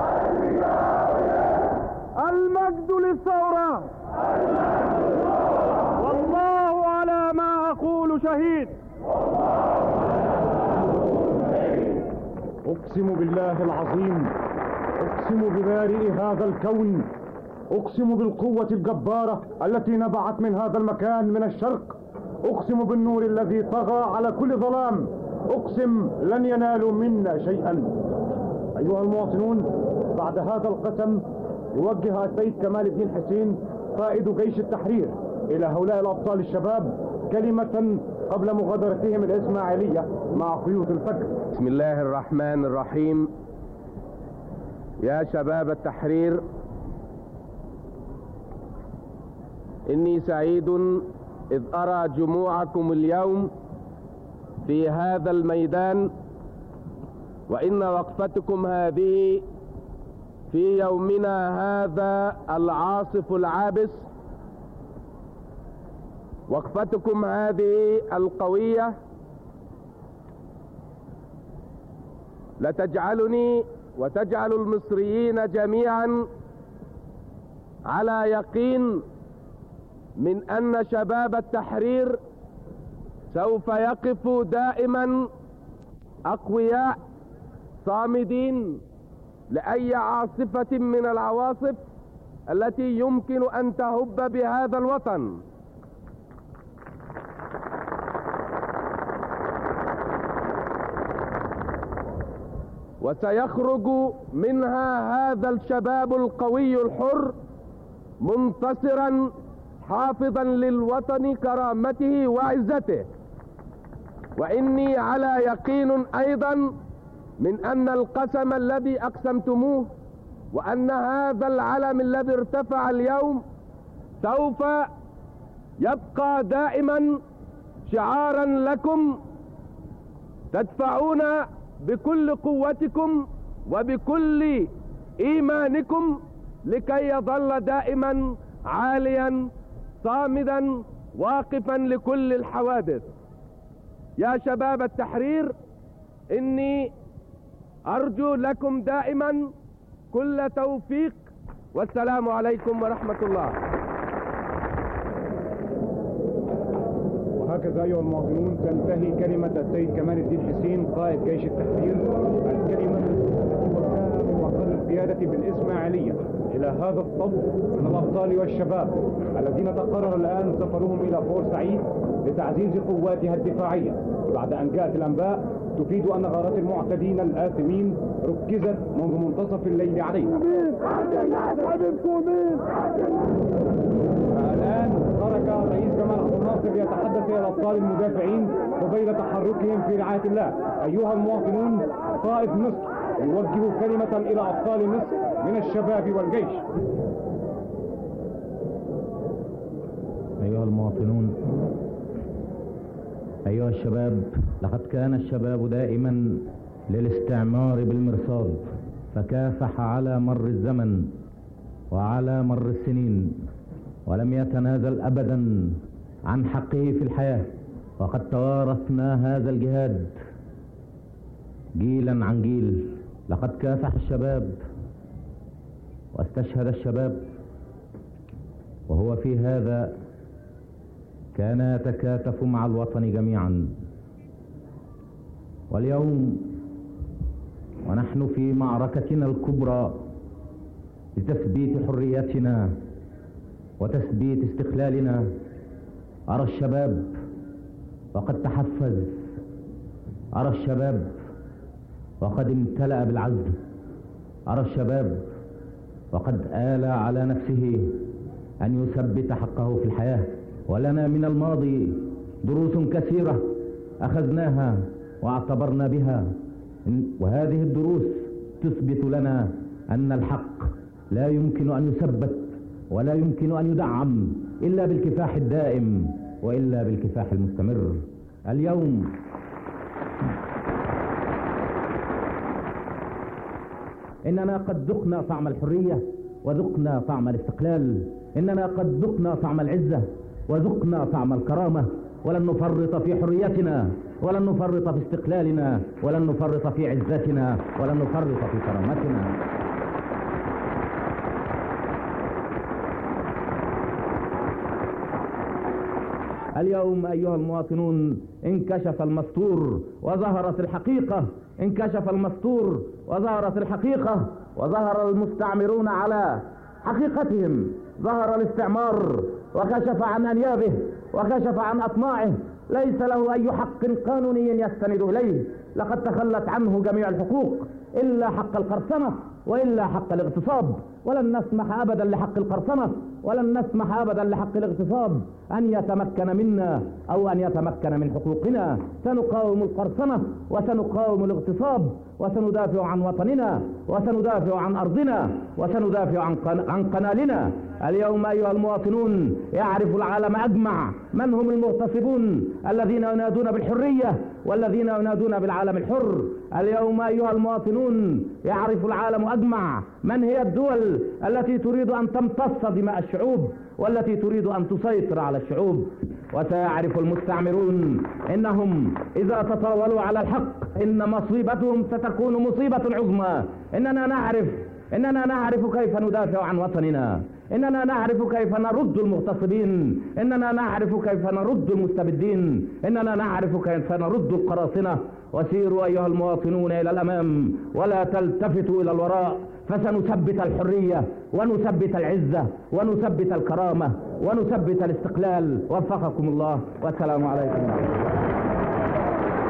المجد للثورة والله على ما أقول شهيد أقسم بالله العظيم أقسم ببارئ هذا الكون أقسم بالقوة الجبارة التي نبعت من هذا المكان من الشرق أقسم بالنور الذي طغى على كل ظلام أقسم لن ينالوا منا شيئا أيها المواطنون بعد هذا القسم يوجه السيد كمال الدين حسين قائد جيش التحرير إلى هؤلاء الأبطال الشباب كلمة قبل مغادرتهم الإسماعيلية مع خيوط الفجر بسم الله الرحمن الرحيم يا شباب التحرير إني سعيد إذ أرى جموعكم اليوم في هذا الميدان وإن وقفتكم هذه في يومنا هذا العاصف العابس وقفتكم هذه القوية لتجعلني وتجعل المصريين جميعا على يقين من أن شباب التحرير سوف يقفوا دائما أقوياء صامدين لأي عاصفة من العواصف التي يمكن أن تهب بهذا الوطن وسيخرج منها هذا الشباب القوي الحر منتصرا حافظا للوطن كرامته وعزته واني على يقين ايضا من ان القسم الذي اقسمتموه وان هذا العلم الذي ارتفع اليوم سوف يبقى دائما شعارا لكم تدفعون بكل قوتكم وبكل ايمانكم لكي يظل دائما عاليا صامدا واقفا لكل الحوادث يا شباب التحرير اني ارجو لكم دائما كل توفيق والسلام عليكم ورحمه الله وهكذا أيها المواطنون تنتهي كلمة السيد كمال الدين حسين قائد جيش التحرير الكلمة التي وجهها من مقر القيادة بالإسماعيلية إلى هذا الصف من الأبطال والشباب الذين تقرر الآن سفرهم إلى بورسعيد لتعزيز قواتها الدفاعية بعد أن جاءت الأنباء تفيد أن غارات المعتدين الآثمين ركزت منذ منتصف الليل عليها الآن خرج رئيس جمال عبد الناصر يتحدث إلى الأبطال المدافعين قبيل تحركهم في رعاية الله أيها المواطنون قائد مصر يوجه كلمة إلى أبطال مصر من الشباب والجيش أيها المواطنون أيها الشباب لقد كان الشباب دائما للاستعمار بالمرصاد فكافح على مر الزمن وعلى مر السنين ولم يتنازل أبدا عن حقه في الحياة وقد توارثنا هذا الجهاد جيلا عن جيل لقد كافح الشباب واستشهد الشباب وهو في هذا كان يتكاتف مع الوطن جميعا واليوم ونحن في معركتنا الكبرى لتثبيت حريتنا وتثبيت استقلالنا أرى الشباب وقد تحفز أرى الشباب وقد امتلأ بالعزم أرى الشباب وقد آل على نفسه أن يثبت حقه في الحياة ولنا من الماضي دروس كثيرة أخذناها واعتبرنا بها وهذه الدروس تثبت لنا أن الحق لا يمكن أن يثبت ولا يمكن أن يدعم إلا بالكفاح الدائم وإلا بالكفاح المستمر اليوم إننا قد ذقنا طعم الحرية وذقنا طعم الاستقلال إننا قد ذقنا طعم العزة وذقنا طعم الكرامة ولن نفرط في حريتنا ولن نفرط في استقلالنا ولن نفرط في عزتنا ولن نفرط في كرامتنا اليوم أيها المواطنون انكشف المستور وظهرت الحقيقة انكشف المستور وظهرت الحقيقة وظهر المستعمرون على حقيقتهم ظهر الاستعمار وكشف عن أنيابه وكشف عن أطماعه ليس له أي حق قانوني يستند إليه لقد تخلت عنه جميع الحقوق إلا حق القرصنة وإلا حق الاغتصاب ولن نسمح أبدا لحق القرصنة ولن نسمح أبدا لحق الاغتصاب أن يتمكن منا أو أن يتمكن من حقوقنا سنقاوم القرصنة وسنقاوم الاغتصاب وسندافع عن وطننا وسندافع عن أرضنا وسندافع عن, قن... عن قنالنا اليوم أيها المواطنون يعرف العالم أجمع من هم المغتصبون الذين ينادون بالحرية والذين ينادون بالعالم الحر اليوم أيها المواطنون يعرف العالم أجمع من هي الدول التي تريد أن تمتص دماء الشعوب والتي تريد أن تسيطر على الشعوب وسيعرف المستعمرون إنهم إذا تطاولوا على الحق إن مصيبتهم ستكون مصيبة عظمى إننا نعرف إننا نعرف كيف ندافع عن وطننا إننا نعرف كيف نرد المغتصبين إننا نعرف كيف نرد المستبدين إننا نعرف كيف نرد القراصنة وسيروا أيها المواطنون إلى الأمام ولا تلتفتوا إلى الوراء فسنثبت الحرية ونثبت العزة ونثبت الكرامة ونثبت الاستقلال وفقكم الله والسلام عليكم ورحمة الله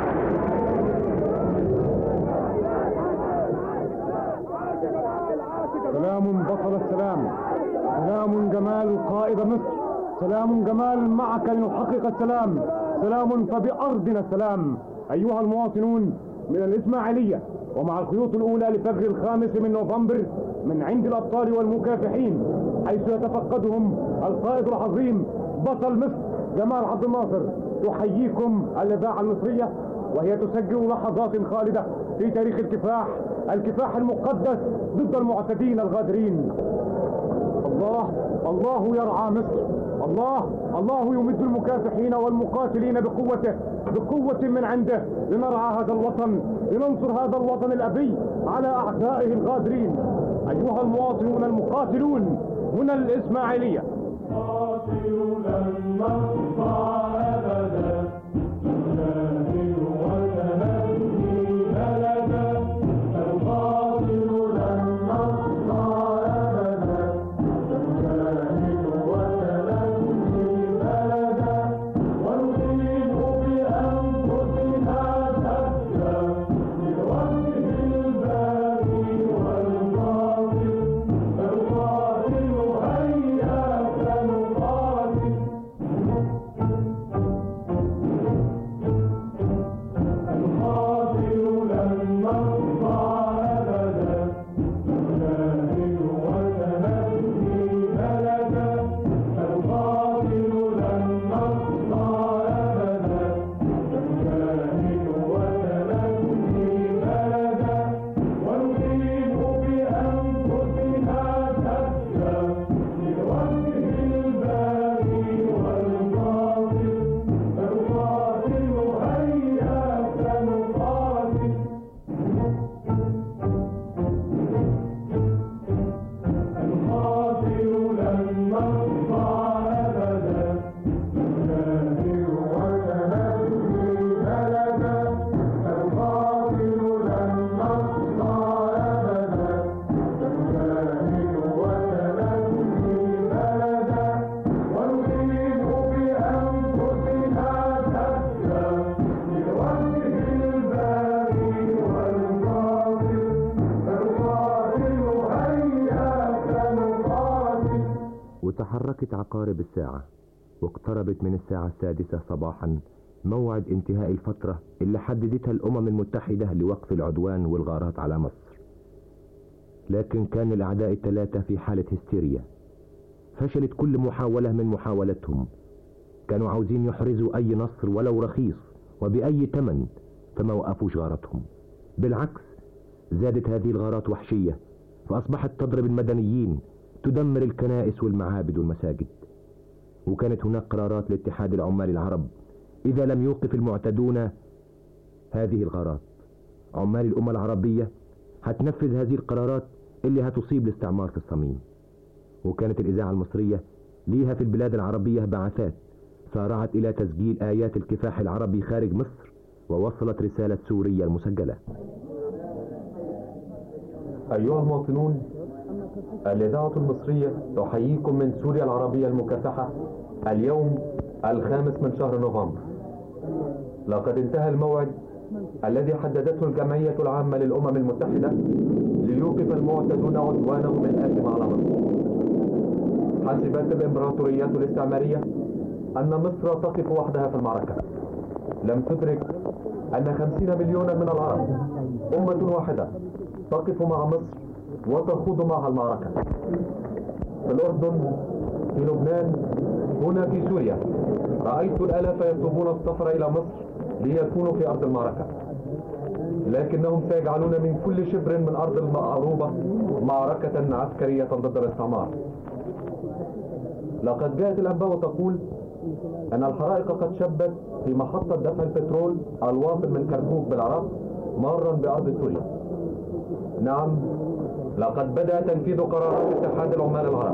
سلام بطل السلام سلام جمال قائد مصر سلام جمال معك لنحقق السلام سلام فبأرضنا السلام أيها المواطنون من الإسماعيلية ومع الخيوط الأولى لفجر الخامس من نوفمبر من عند الأبطال والمكافحين حيث يتفقدهم القائد العظيم بطل مصر جمال عبد الناصر تحييكم الإذاعة المصرية وهي تسجل لحظات خالدة في تاريخ الكفاح الكفاح المقدس ضد المعتدين الغادرين الله الله يرعى مصر الله الله يمد المكافحين والمقاتلين بقوته بقوة من عنده لنرعى هذا الوطن لننصر هذا الوطن الأبي على أعدائه الغادرين أيها المواطنون المقاتلون هنا الإسماعيلية قاتلون النصر أبدا وتحركت عقارب الساعة واقتربت من الساعة السادسة صباحا موعد انتهاء الفترة اللي حددتها الأمم المتحدة لوقف العدوان والغارات على مصر لكن كان الأعداء الثلاثة في حالة هستيريا فشلت كل محاولة من محاولتهم كانوا عاوزين يحرزوا أي نصر ولو رخيص وبأي تمن فما وقفوش غارتهم بالعكس زادت هذه الغارات وحشية فأصبحت تضرب المدنيين تدمر الكنائس والمعابد والمساجد وكانت هناك قرارات لاتحاد العمال العرب إذا لم يوقف المعتدون هذه الغارات عمال الأمة العربية هتنفذ هذه القرارات اللي هتصيب الاستعمار في الصميم وكانت الإذاعة المصرية ليها في البلاد العربية بعثات سارعت إلى تسجيل آيات الكفاح العربي خارج مصر ووصلت رسالة سوريا المسجلة أيها المواطنون الإذاعة المصرية تحييكم من سوريا العربية المكافحة اليوم الخامس من شهر نوفمبر لقد انتهى الموعد الذي حددته الجمعية العامة للأمم المتحدة ليوقف المعتدون عدوانهم الآثم على مصر حسبت الإمبراطوريات الاستعمارية أن مصر تقف وحدها في المعركة لم تدرك أن خمسين مليونا من العرب أمة واحدة تقف مع مصر وتخوض معها المعركة في الأردن في لبنان هنا في سوريا رأيت الآلاف يطلبون السفر إلى مصر ليكونوا في أرض المعركة لكنهم سيجعلون من كل شبر من أرض المعروبة معركة عسكرية ضد الاستعمار لقد جاءت الأنباء تقول أن الحرائق قد شبت في محطة دفع البترول الواصل من كركوك بالعراق مرا بأرض سوريا نعم لقد بدأ تنفيذ قرارات اتحاد العمال العرب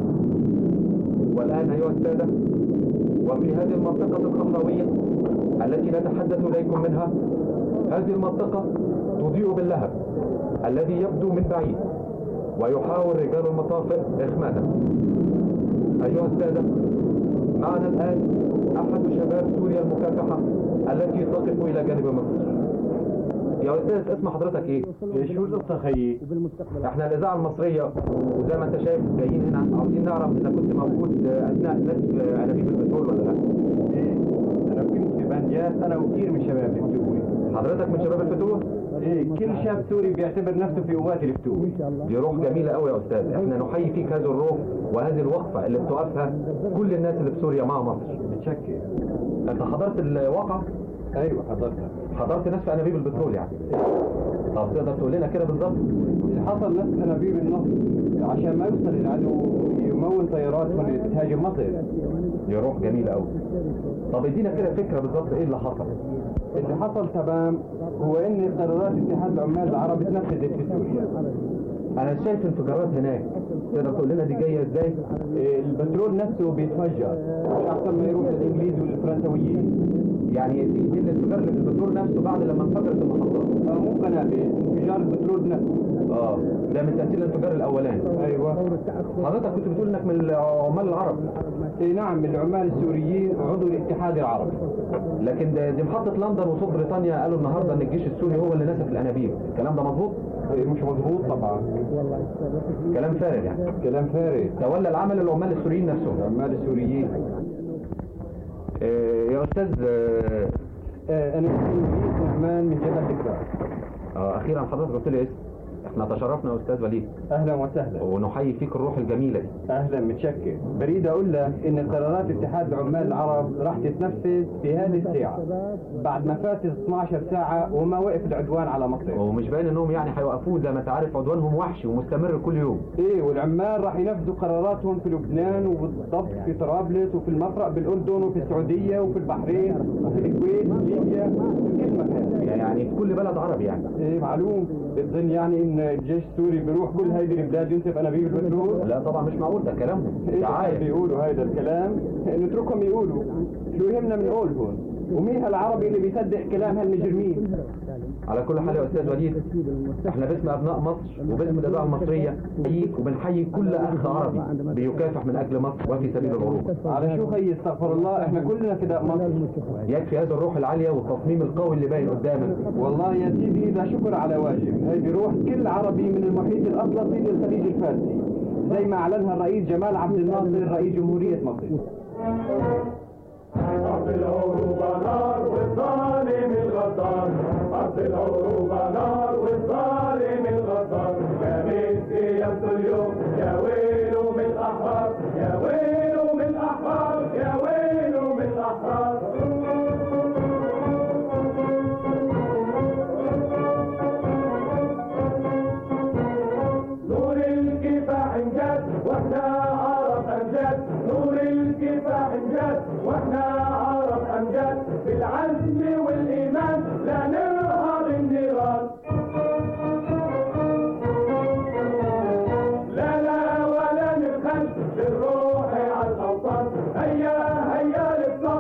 والآن أيها السادة وفي هذه المنطقة الصحراوية التي نتحدث إليكم منها هذه المنطقة تضيء باللهب الذي يبدو من بعيد ويحاول رجال المطافئ إخماده أيها السادة معنا الآن أحد شباب سوريا المكافحة التي تقف إلى جانب مصر يا أستاذ اسم حضرتك إيه؟ شو القصة خيي؟ احنا الإذاعة المصرية وزي ما أنت شايف جايين هنا عاوزين نعرف إذا كنت موجود أثناء نسف أنابيب البترول ولا لا؟ ايه انا كنت في بنجاس انا وكثير من شباب الفتوي حضرتك من شباب الفتوة؟ ايه كل شاب سوري بيعتبر نفسه في قوات الفتوي دي روح جميلة قوي يا أستاذ احنا نحيي فيك هذه الروح وهذه الوقفة اللي بتوقفها كل الناس اللي في سوريا مع مصر متشكر أنت حضرت الواقع؟ ايوه حضرتها حضرت نسف أنابيب البترول يعني طب تقدر تقول لنا كده بالظبط؟ اللي حصل نفس انابيب النصر عشان ما يوصل العدو يمون طياراتهم اللي بتهاجم مصر دي روح جميلة قوي طب ادينا كده فكرة بالظبط ايه اللي حصل؟ اللي حصل تمام هو ان قرارات اتحاد العمال العرب اتنفذت في سوريا انا شايف انفجارات هناك تقدر تقول لنا دي جايه ازاي إيه، البترول نفسه بيتفجر مش احسن ما يروح للانجليز والفرنسويين يعني دي دي الانفجار اللي في البترول نفسه بعد لما انفجرت المحطات اه مو قنابل انفجار البترول نفسه اه ده من تاثير الانفجار الاولاني ايوه حضرتك كنت بتقول انك من العمال العرب اي نعم من العمال السوريين عضو الاتحاد العربي لكن ده دي محطه لندن وصوت بريطانيا قالوا النهارده ان الجيش السوري هو اللي نسف الانابيب الكلام ده مظبوط إيه، مش مظبوط طبعا كلام فارغ يعني كلام فارغ تولى العمل العمال السوريين نفسهم العمال السوريين آه يا استاذ آه آه انا اسمي نعمان من جبل تكرار آه اخيرا حضرتك قلت لي اسم احنا تشرفنا يا استاذ وليد اهلا وسهلا ونحيي فيك الروح الجميله دي اهلا متشكر بريد اقول لك ان قرارات اتحاد العمال العرب راح تتنفذ في هذه الساعه بعد ما فاتت 12 ساعه وما وقف العدوان على مصر ومش باين انهم يعني هيوقفوه زي ما انت عارف عدوانهم وحشي ومستمر كل يوم ايه والعمال راح ينفذوا قراراتهم في لبنان وبالضبط في طرابلس وفي المفرق بالاردن وفي السعوديه وفي البحرين وفي الكويت وليبيا وفي كل مكان يعني في كل بلد عربي يعني ايه معلوم بتظن يعني ان الجيش السوري بيروح كل هيدي البلاد ينسف انابيب البترول لا طبعا مش معقول ده كلامهم ايه دعايه بيقولوا هذا الكلام نتركهم يقولوا شو يهمنا من قولهم ومين هالعربي اللي بيصدق كلام هالمجرمين على كل حال يا استاذ وليد احنا باسم ابناء مصر وباسم الاذاعه المصريه بنحييك وبنحيي كل اخ عربي بيكافح من اجل مصر وفي سبيل العروض على شو خي استغفر الله احنا كلنا فداء مصر يكفي هذا الروح العاليه والتصميم القوي اللي باين قدامك والله يا سيدي ده شكر على واجب هيدي روح كل عربي من المحيط الاطلسي للخليج الفارسي زي ما اعلنها الرئيس جمال عبد الناصر رئيس جمهوريه مصر أرض العروبة نار والظالم الغدار أرض العروبة نار والظالم الغدار يا بنتي يا اليوم يا ويله من الأحرار يا ويله من الأحرار يا ويله من الأحرار نور الكفاح انجد واحنا عرب امجاد نور الكفاح انجد واحنا عرب امجاد بالعزم والايمان لا نرهب النيران لا لا ولا نبخل بالروح على الاوطان هيا هيا للطعام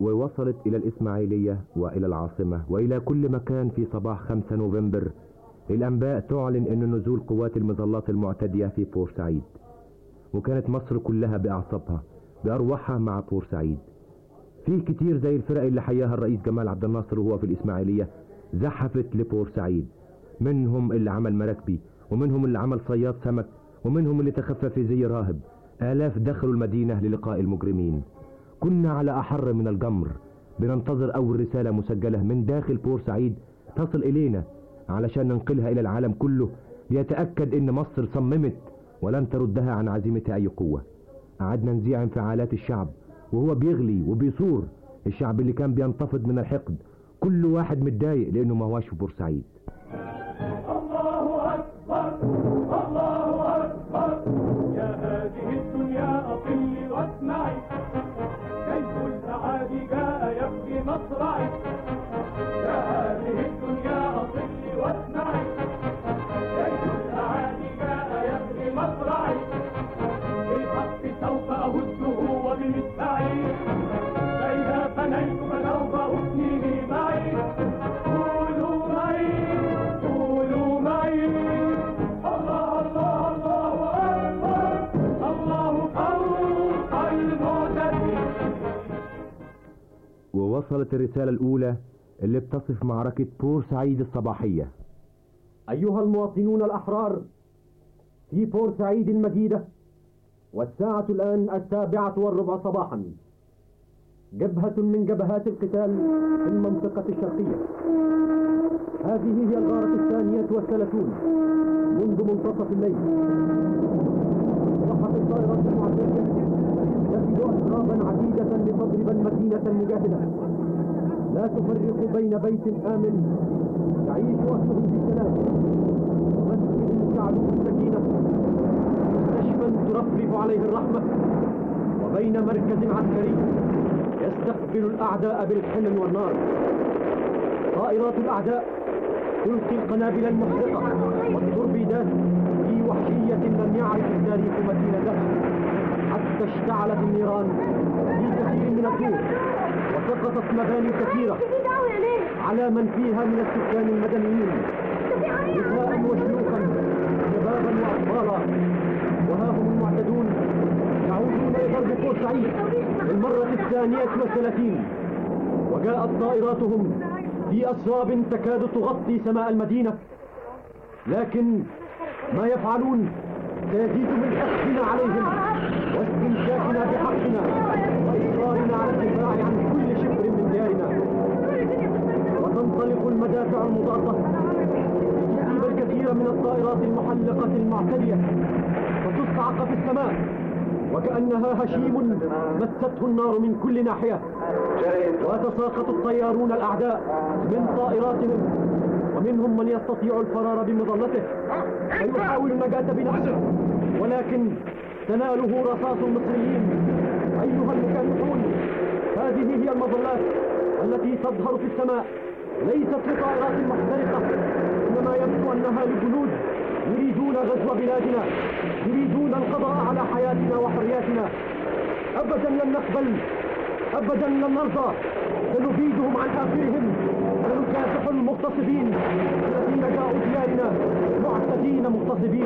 ووصلت إلى الإسماعيلية وإلى العاصمة وإلى كل مكان في صباح 5 نوفمبر الأنباء تعلن أن نزول قوات المظلات المعتدية في بورسعيد وكانت مصر كلها بأعصابها بأرواحها مع بورسعيد في كتير زي الفرق اللي حياها الرئيس جمال عبد الناصر وهو في الإسماعيلية زحفت لبورسعيد منهم اللي عمل مراكبي ومنهم اللي عمل صياد سمك ومنهم اللي تخفى في زي راهب آلاف دخلوا المدينة للقاء المجرمين كنا على أحر من الجمر بننتظر أول رسالة مسجلة من داخل بورسعيد تصل إلينا علشان ننقلها إلى العالم كله ليتأكد إن مصر صممت ولن تردها عن عزيمتها أي قوة قعدنا نذيع انفعالات الشعب وهو بيغلي وبيصور الشعب اللي كان بينتفض من الحقد كل واحد متضايق لأنه ما هواش في بورسعيد الله أكبر الله أكبر يا هذه الدنيا أطلي واسمعي كيف الأعادي جاء يبكي مصرعي يا هذه الدنيا أطلي واسمعي كيف الأعادي جاء يبكي مصرعي بالحق سوف أهزه وبمسمعي فإذا فنيت فسوف أثنيه معي قولوا معي قولوا معي الله الله الله أكبر الله فوق المعتدين ووصلت الرسالة الأولى اللي بتصف معركة بورسعيد الصباحية أيها المواطنون الأحرار في بورسعيد المجيدة والساعة الآن السابعة والربع صباحا جبهة من جبهات القتال في المنطقة الشرقية هذه هي الغارة الثانية والثلاثون منذ منتصف الليل صحت الطائرة المعتدية تفد أسرابا عديدة لتضرب المدينة المجاهدة لا تفرق بين بيت آمن يعيش أهله بسلام ومسجد تعلو السكينة مستشفى ترفرف عليه الرحمة وبين مركز عسكري يستقبل الأعداء بالحلم والنار طائرات الأعداء تلقي القنابل المحرقة والتوربيدات في وحشية لم يعرف التاريخ مثيلتها حتى اشتعلت النيران في كثير من الدور وسقطت مباني كثيرة على من فيها من السكان المدنيين نساء وشيوخا شبابا وأطفالا وها هم المعتدون يعودون لضرب بورسعيد للمرة الثانية والثلاثين وجاءت طائراتهم في أسراب تكاد تغطي سماء المدينة لكن ما يفعلون سيزيد من حقنا عليهم واستنشاقنا بحقنا وإصرارنا على الدفاع عن كل شبر من ديارنا وتنطلق المدافع المضادة لتصيب الكثير من الطائرات المحلقة المعتدية وتصعق في السماء وكأنها هشيم مسته النار من كل ناحية ويتساقط الطيارون الأعداء من طائراتهم ومنهم من يستطيع الفرار بمظلته ويحاول النجاة بنفسه ولكن تناله رصاص المصريين أيها المكافحون هذه هي المظلات التي تظهر في السماء ليست لطائرات محترقة إنما يبدو أنها لجنود يريدون غزو بلادنا يريدون القضاء على حياتنا وحرياتنا أبدا لن نقبل أبدا لن نرضى سنفيدهم عن آخرهم سنكافح المغتصبين الذين جاءوا ديارنا معتدين مغتصبين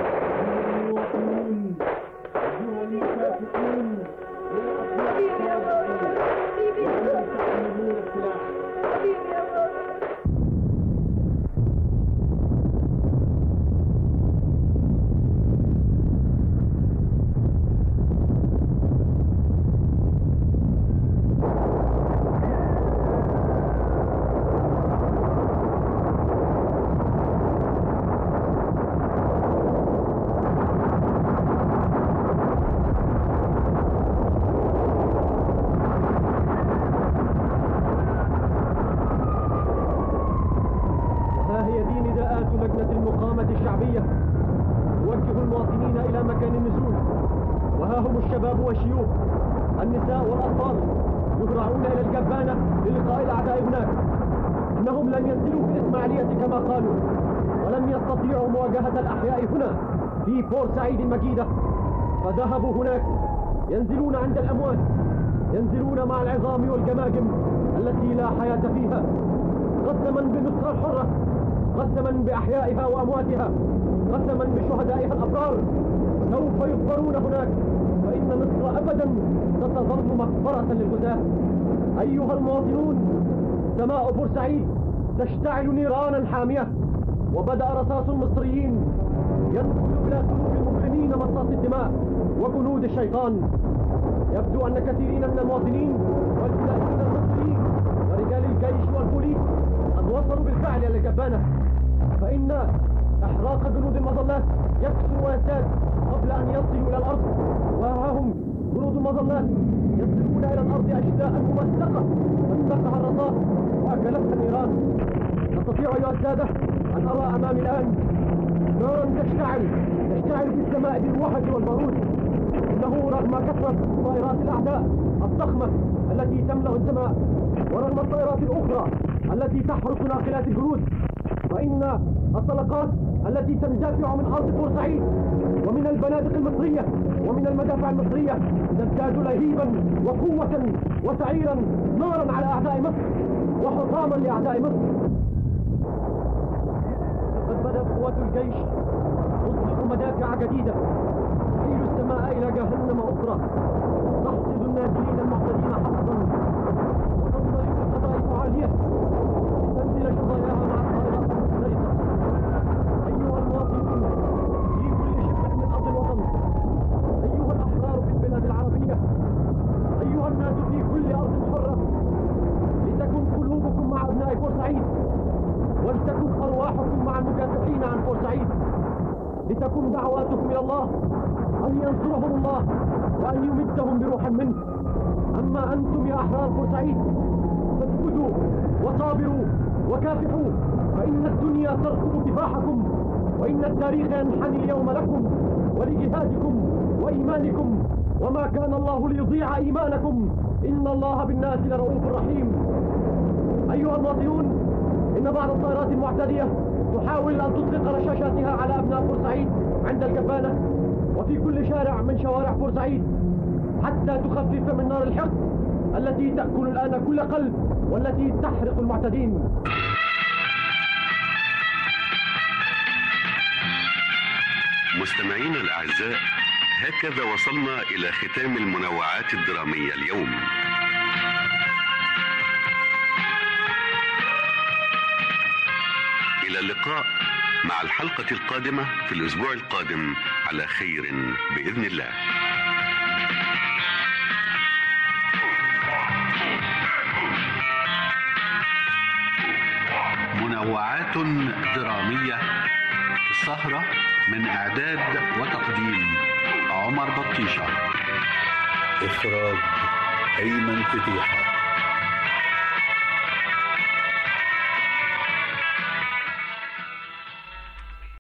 ها هي دي نداءات لجنة المقامة الشعبية توجه المواطنين إلى مكان النزول وها هم الشباب والشيوخ النساء والأطفال يهرعون إلى الجبانة للقاء الأعداء هناك إنهم لم ينزلوا في الإسماعيلية كما قالوا ولم يستطيعوا مواجهة الأحياء هنا في بورسعيد المجيدة فذهبوا هناك ينزلون عند الأموات ينزلون مع العظام والجماجم التي لا حياة فيها قسما بمصر الحرة قسما بأحيائها وأمواتها قسما بشهدائها الأبرار سوف يكبرون هناك فإن مصر أبدا ستظل مقبرة للغزاة أيها المواطنون سماء بورسعيد تشتعل نيرانا حامية وبدأ رصاص المصريين ينقل إلى قلوب المجرمين مصاص الدماء وجنود الشيطان يبدو أن كثيرين من المواطنين والفلاحين المصريين ورجال الجيش والبوليس قد وصلوا بالفعل إلى الجبانة فإن إحراق جنود المظلات يكثر ويزداد قبل أن يصلوا إلى الأرض وها هم جنود المظلات يصلون إلى الأرض أجزاء ممزقة مزقها الرصاص وأكلتها النيران أستطيع أيها السادة أن أرى أمامي الآن نارا تشتعل تشتعل في السماء بالوهج والبارود إنه رغم كثرة طائرات الأعداء الضخمة التي تملأ السماء ورغم الطائرات الأخرى التي تحرق ناقلات الجنود فإن الطلقات التي تندفع من أرض بورسعيد ومن البنادق المصرية ومن المدافع المصرية تزداد لهيبا وقوة وسعيرا نارا على أعداء مصر وحطاما لأعداء مصر قد بدأت قوات الجيش تصبح مدافع جديدة تحيل السماء إلى جهنم أخرى تحصد النازلين المعتدين حصدا وتنطلق القذائف عالية لتنزل شظاياها مع الطائرات المختلفة أيها المواطنون في كل شبر من أرض الوطن أيها الأحرار في البلاد العربية أيها الناس في كل أرض حرة لتكن قلوبكم مع أبناء بورسعيد ولتكن أرواحكم مع المكافحين عن بورسعيد لتكن دعواتكم إلى الله أن ينصرهم الله وأن يمدهم بروح منه أما أنتم يا أحرار بورسعيد فاثبتوا وصابروا وكافحوا فإن الدنيا ترقب كفاحكم وإن التاريخ ينحني اليوم لكم ولجهادكم وإيمانكم وما كان الله ليضيع إيمانكم إن الله بالناس لرؤوف رحيم أيها المواطنون إن بعض الطائرات المعتدية تحاول أن تطلق رشاشاتها على أبناء بورسعيد عند الجبانة وفي كل شارع من شوارع بورسعيد حتى تخفف من نار الحقد التي تأكل الآن كل قلب والتي تحرق المعتدين مستمعينا الأعزاء هكذا وصلنا إلى ختام المنوعات الدرامية اليوم إلى اللقاء مع الحلقة القادمة في الأسبوع القادم على خير بإذن الله منوعات درامية السهرة من إعداد وتقديم عمر بطيشة إخراج أيمن فتيحة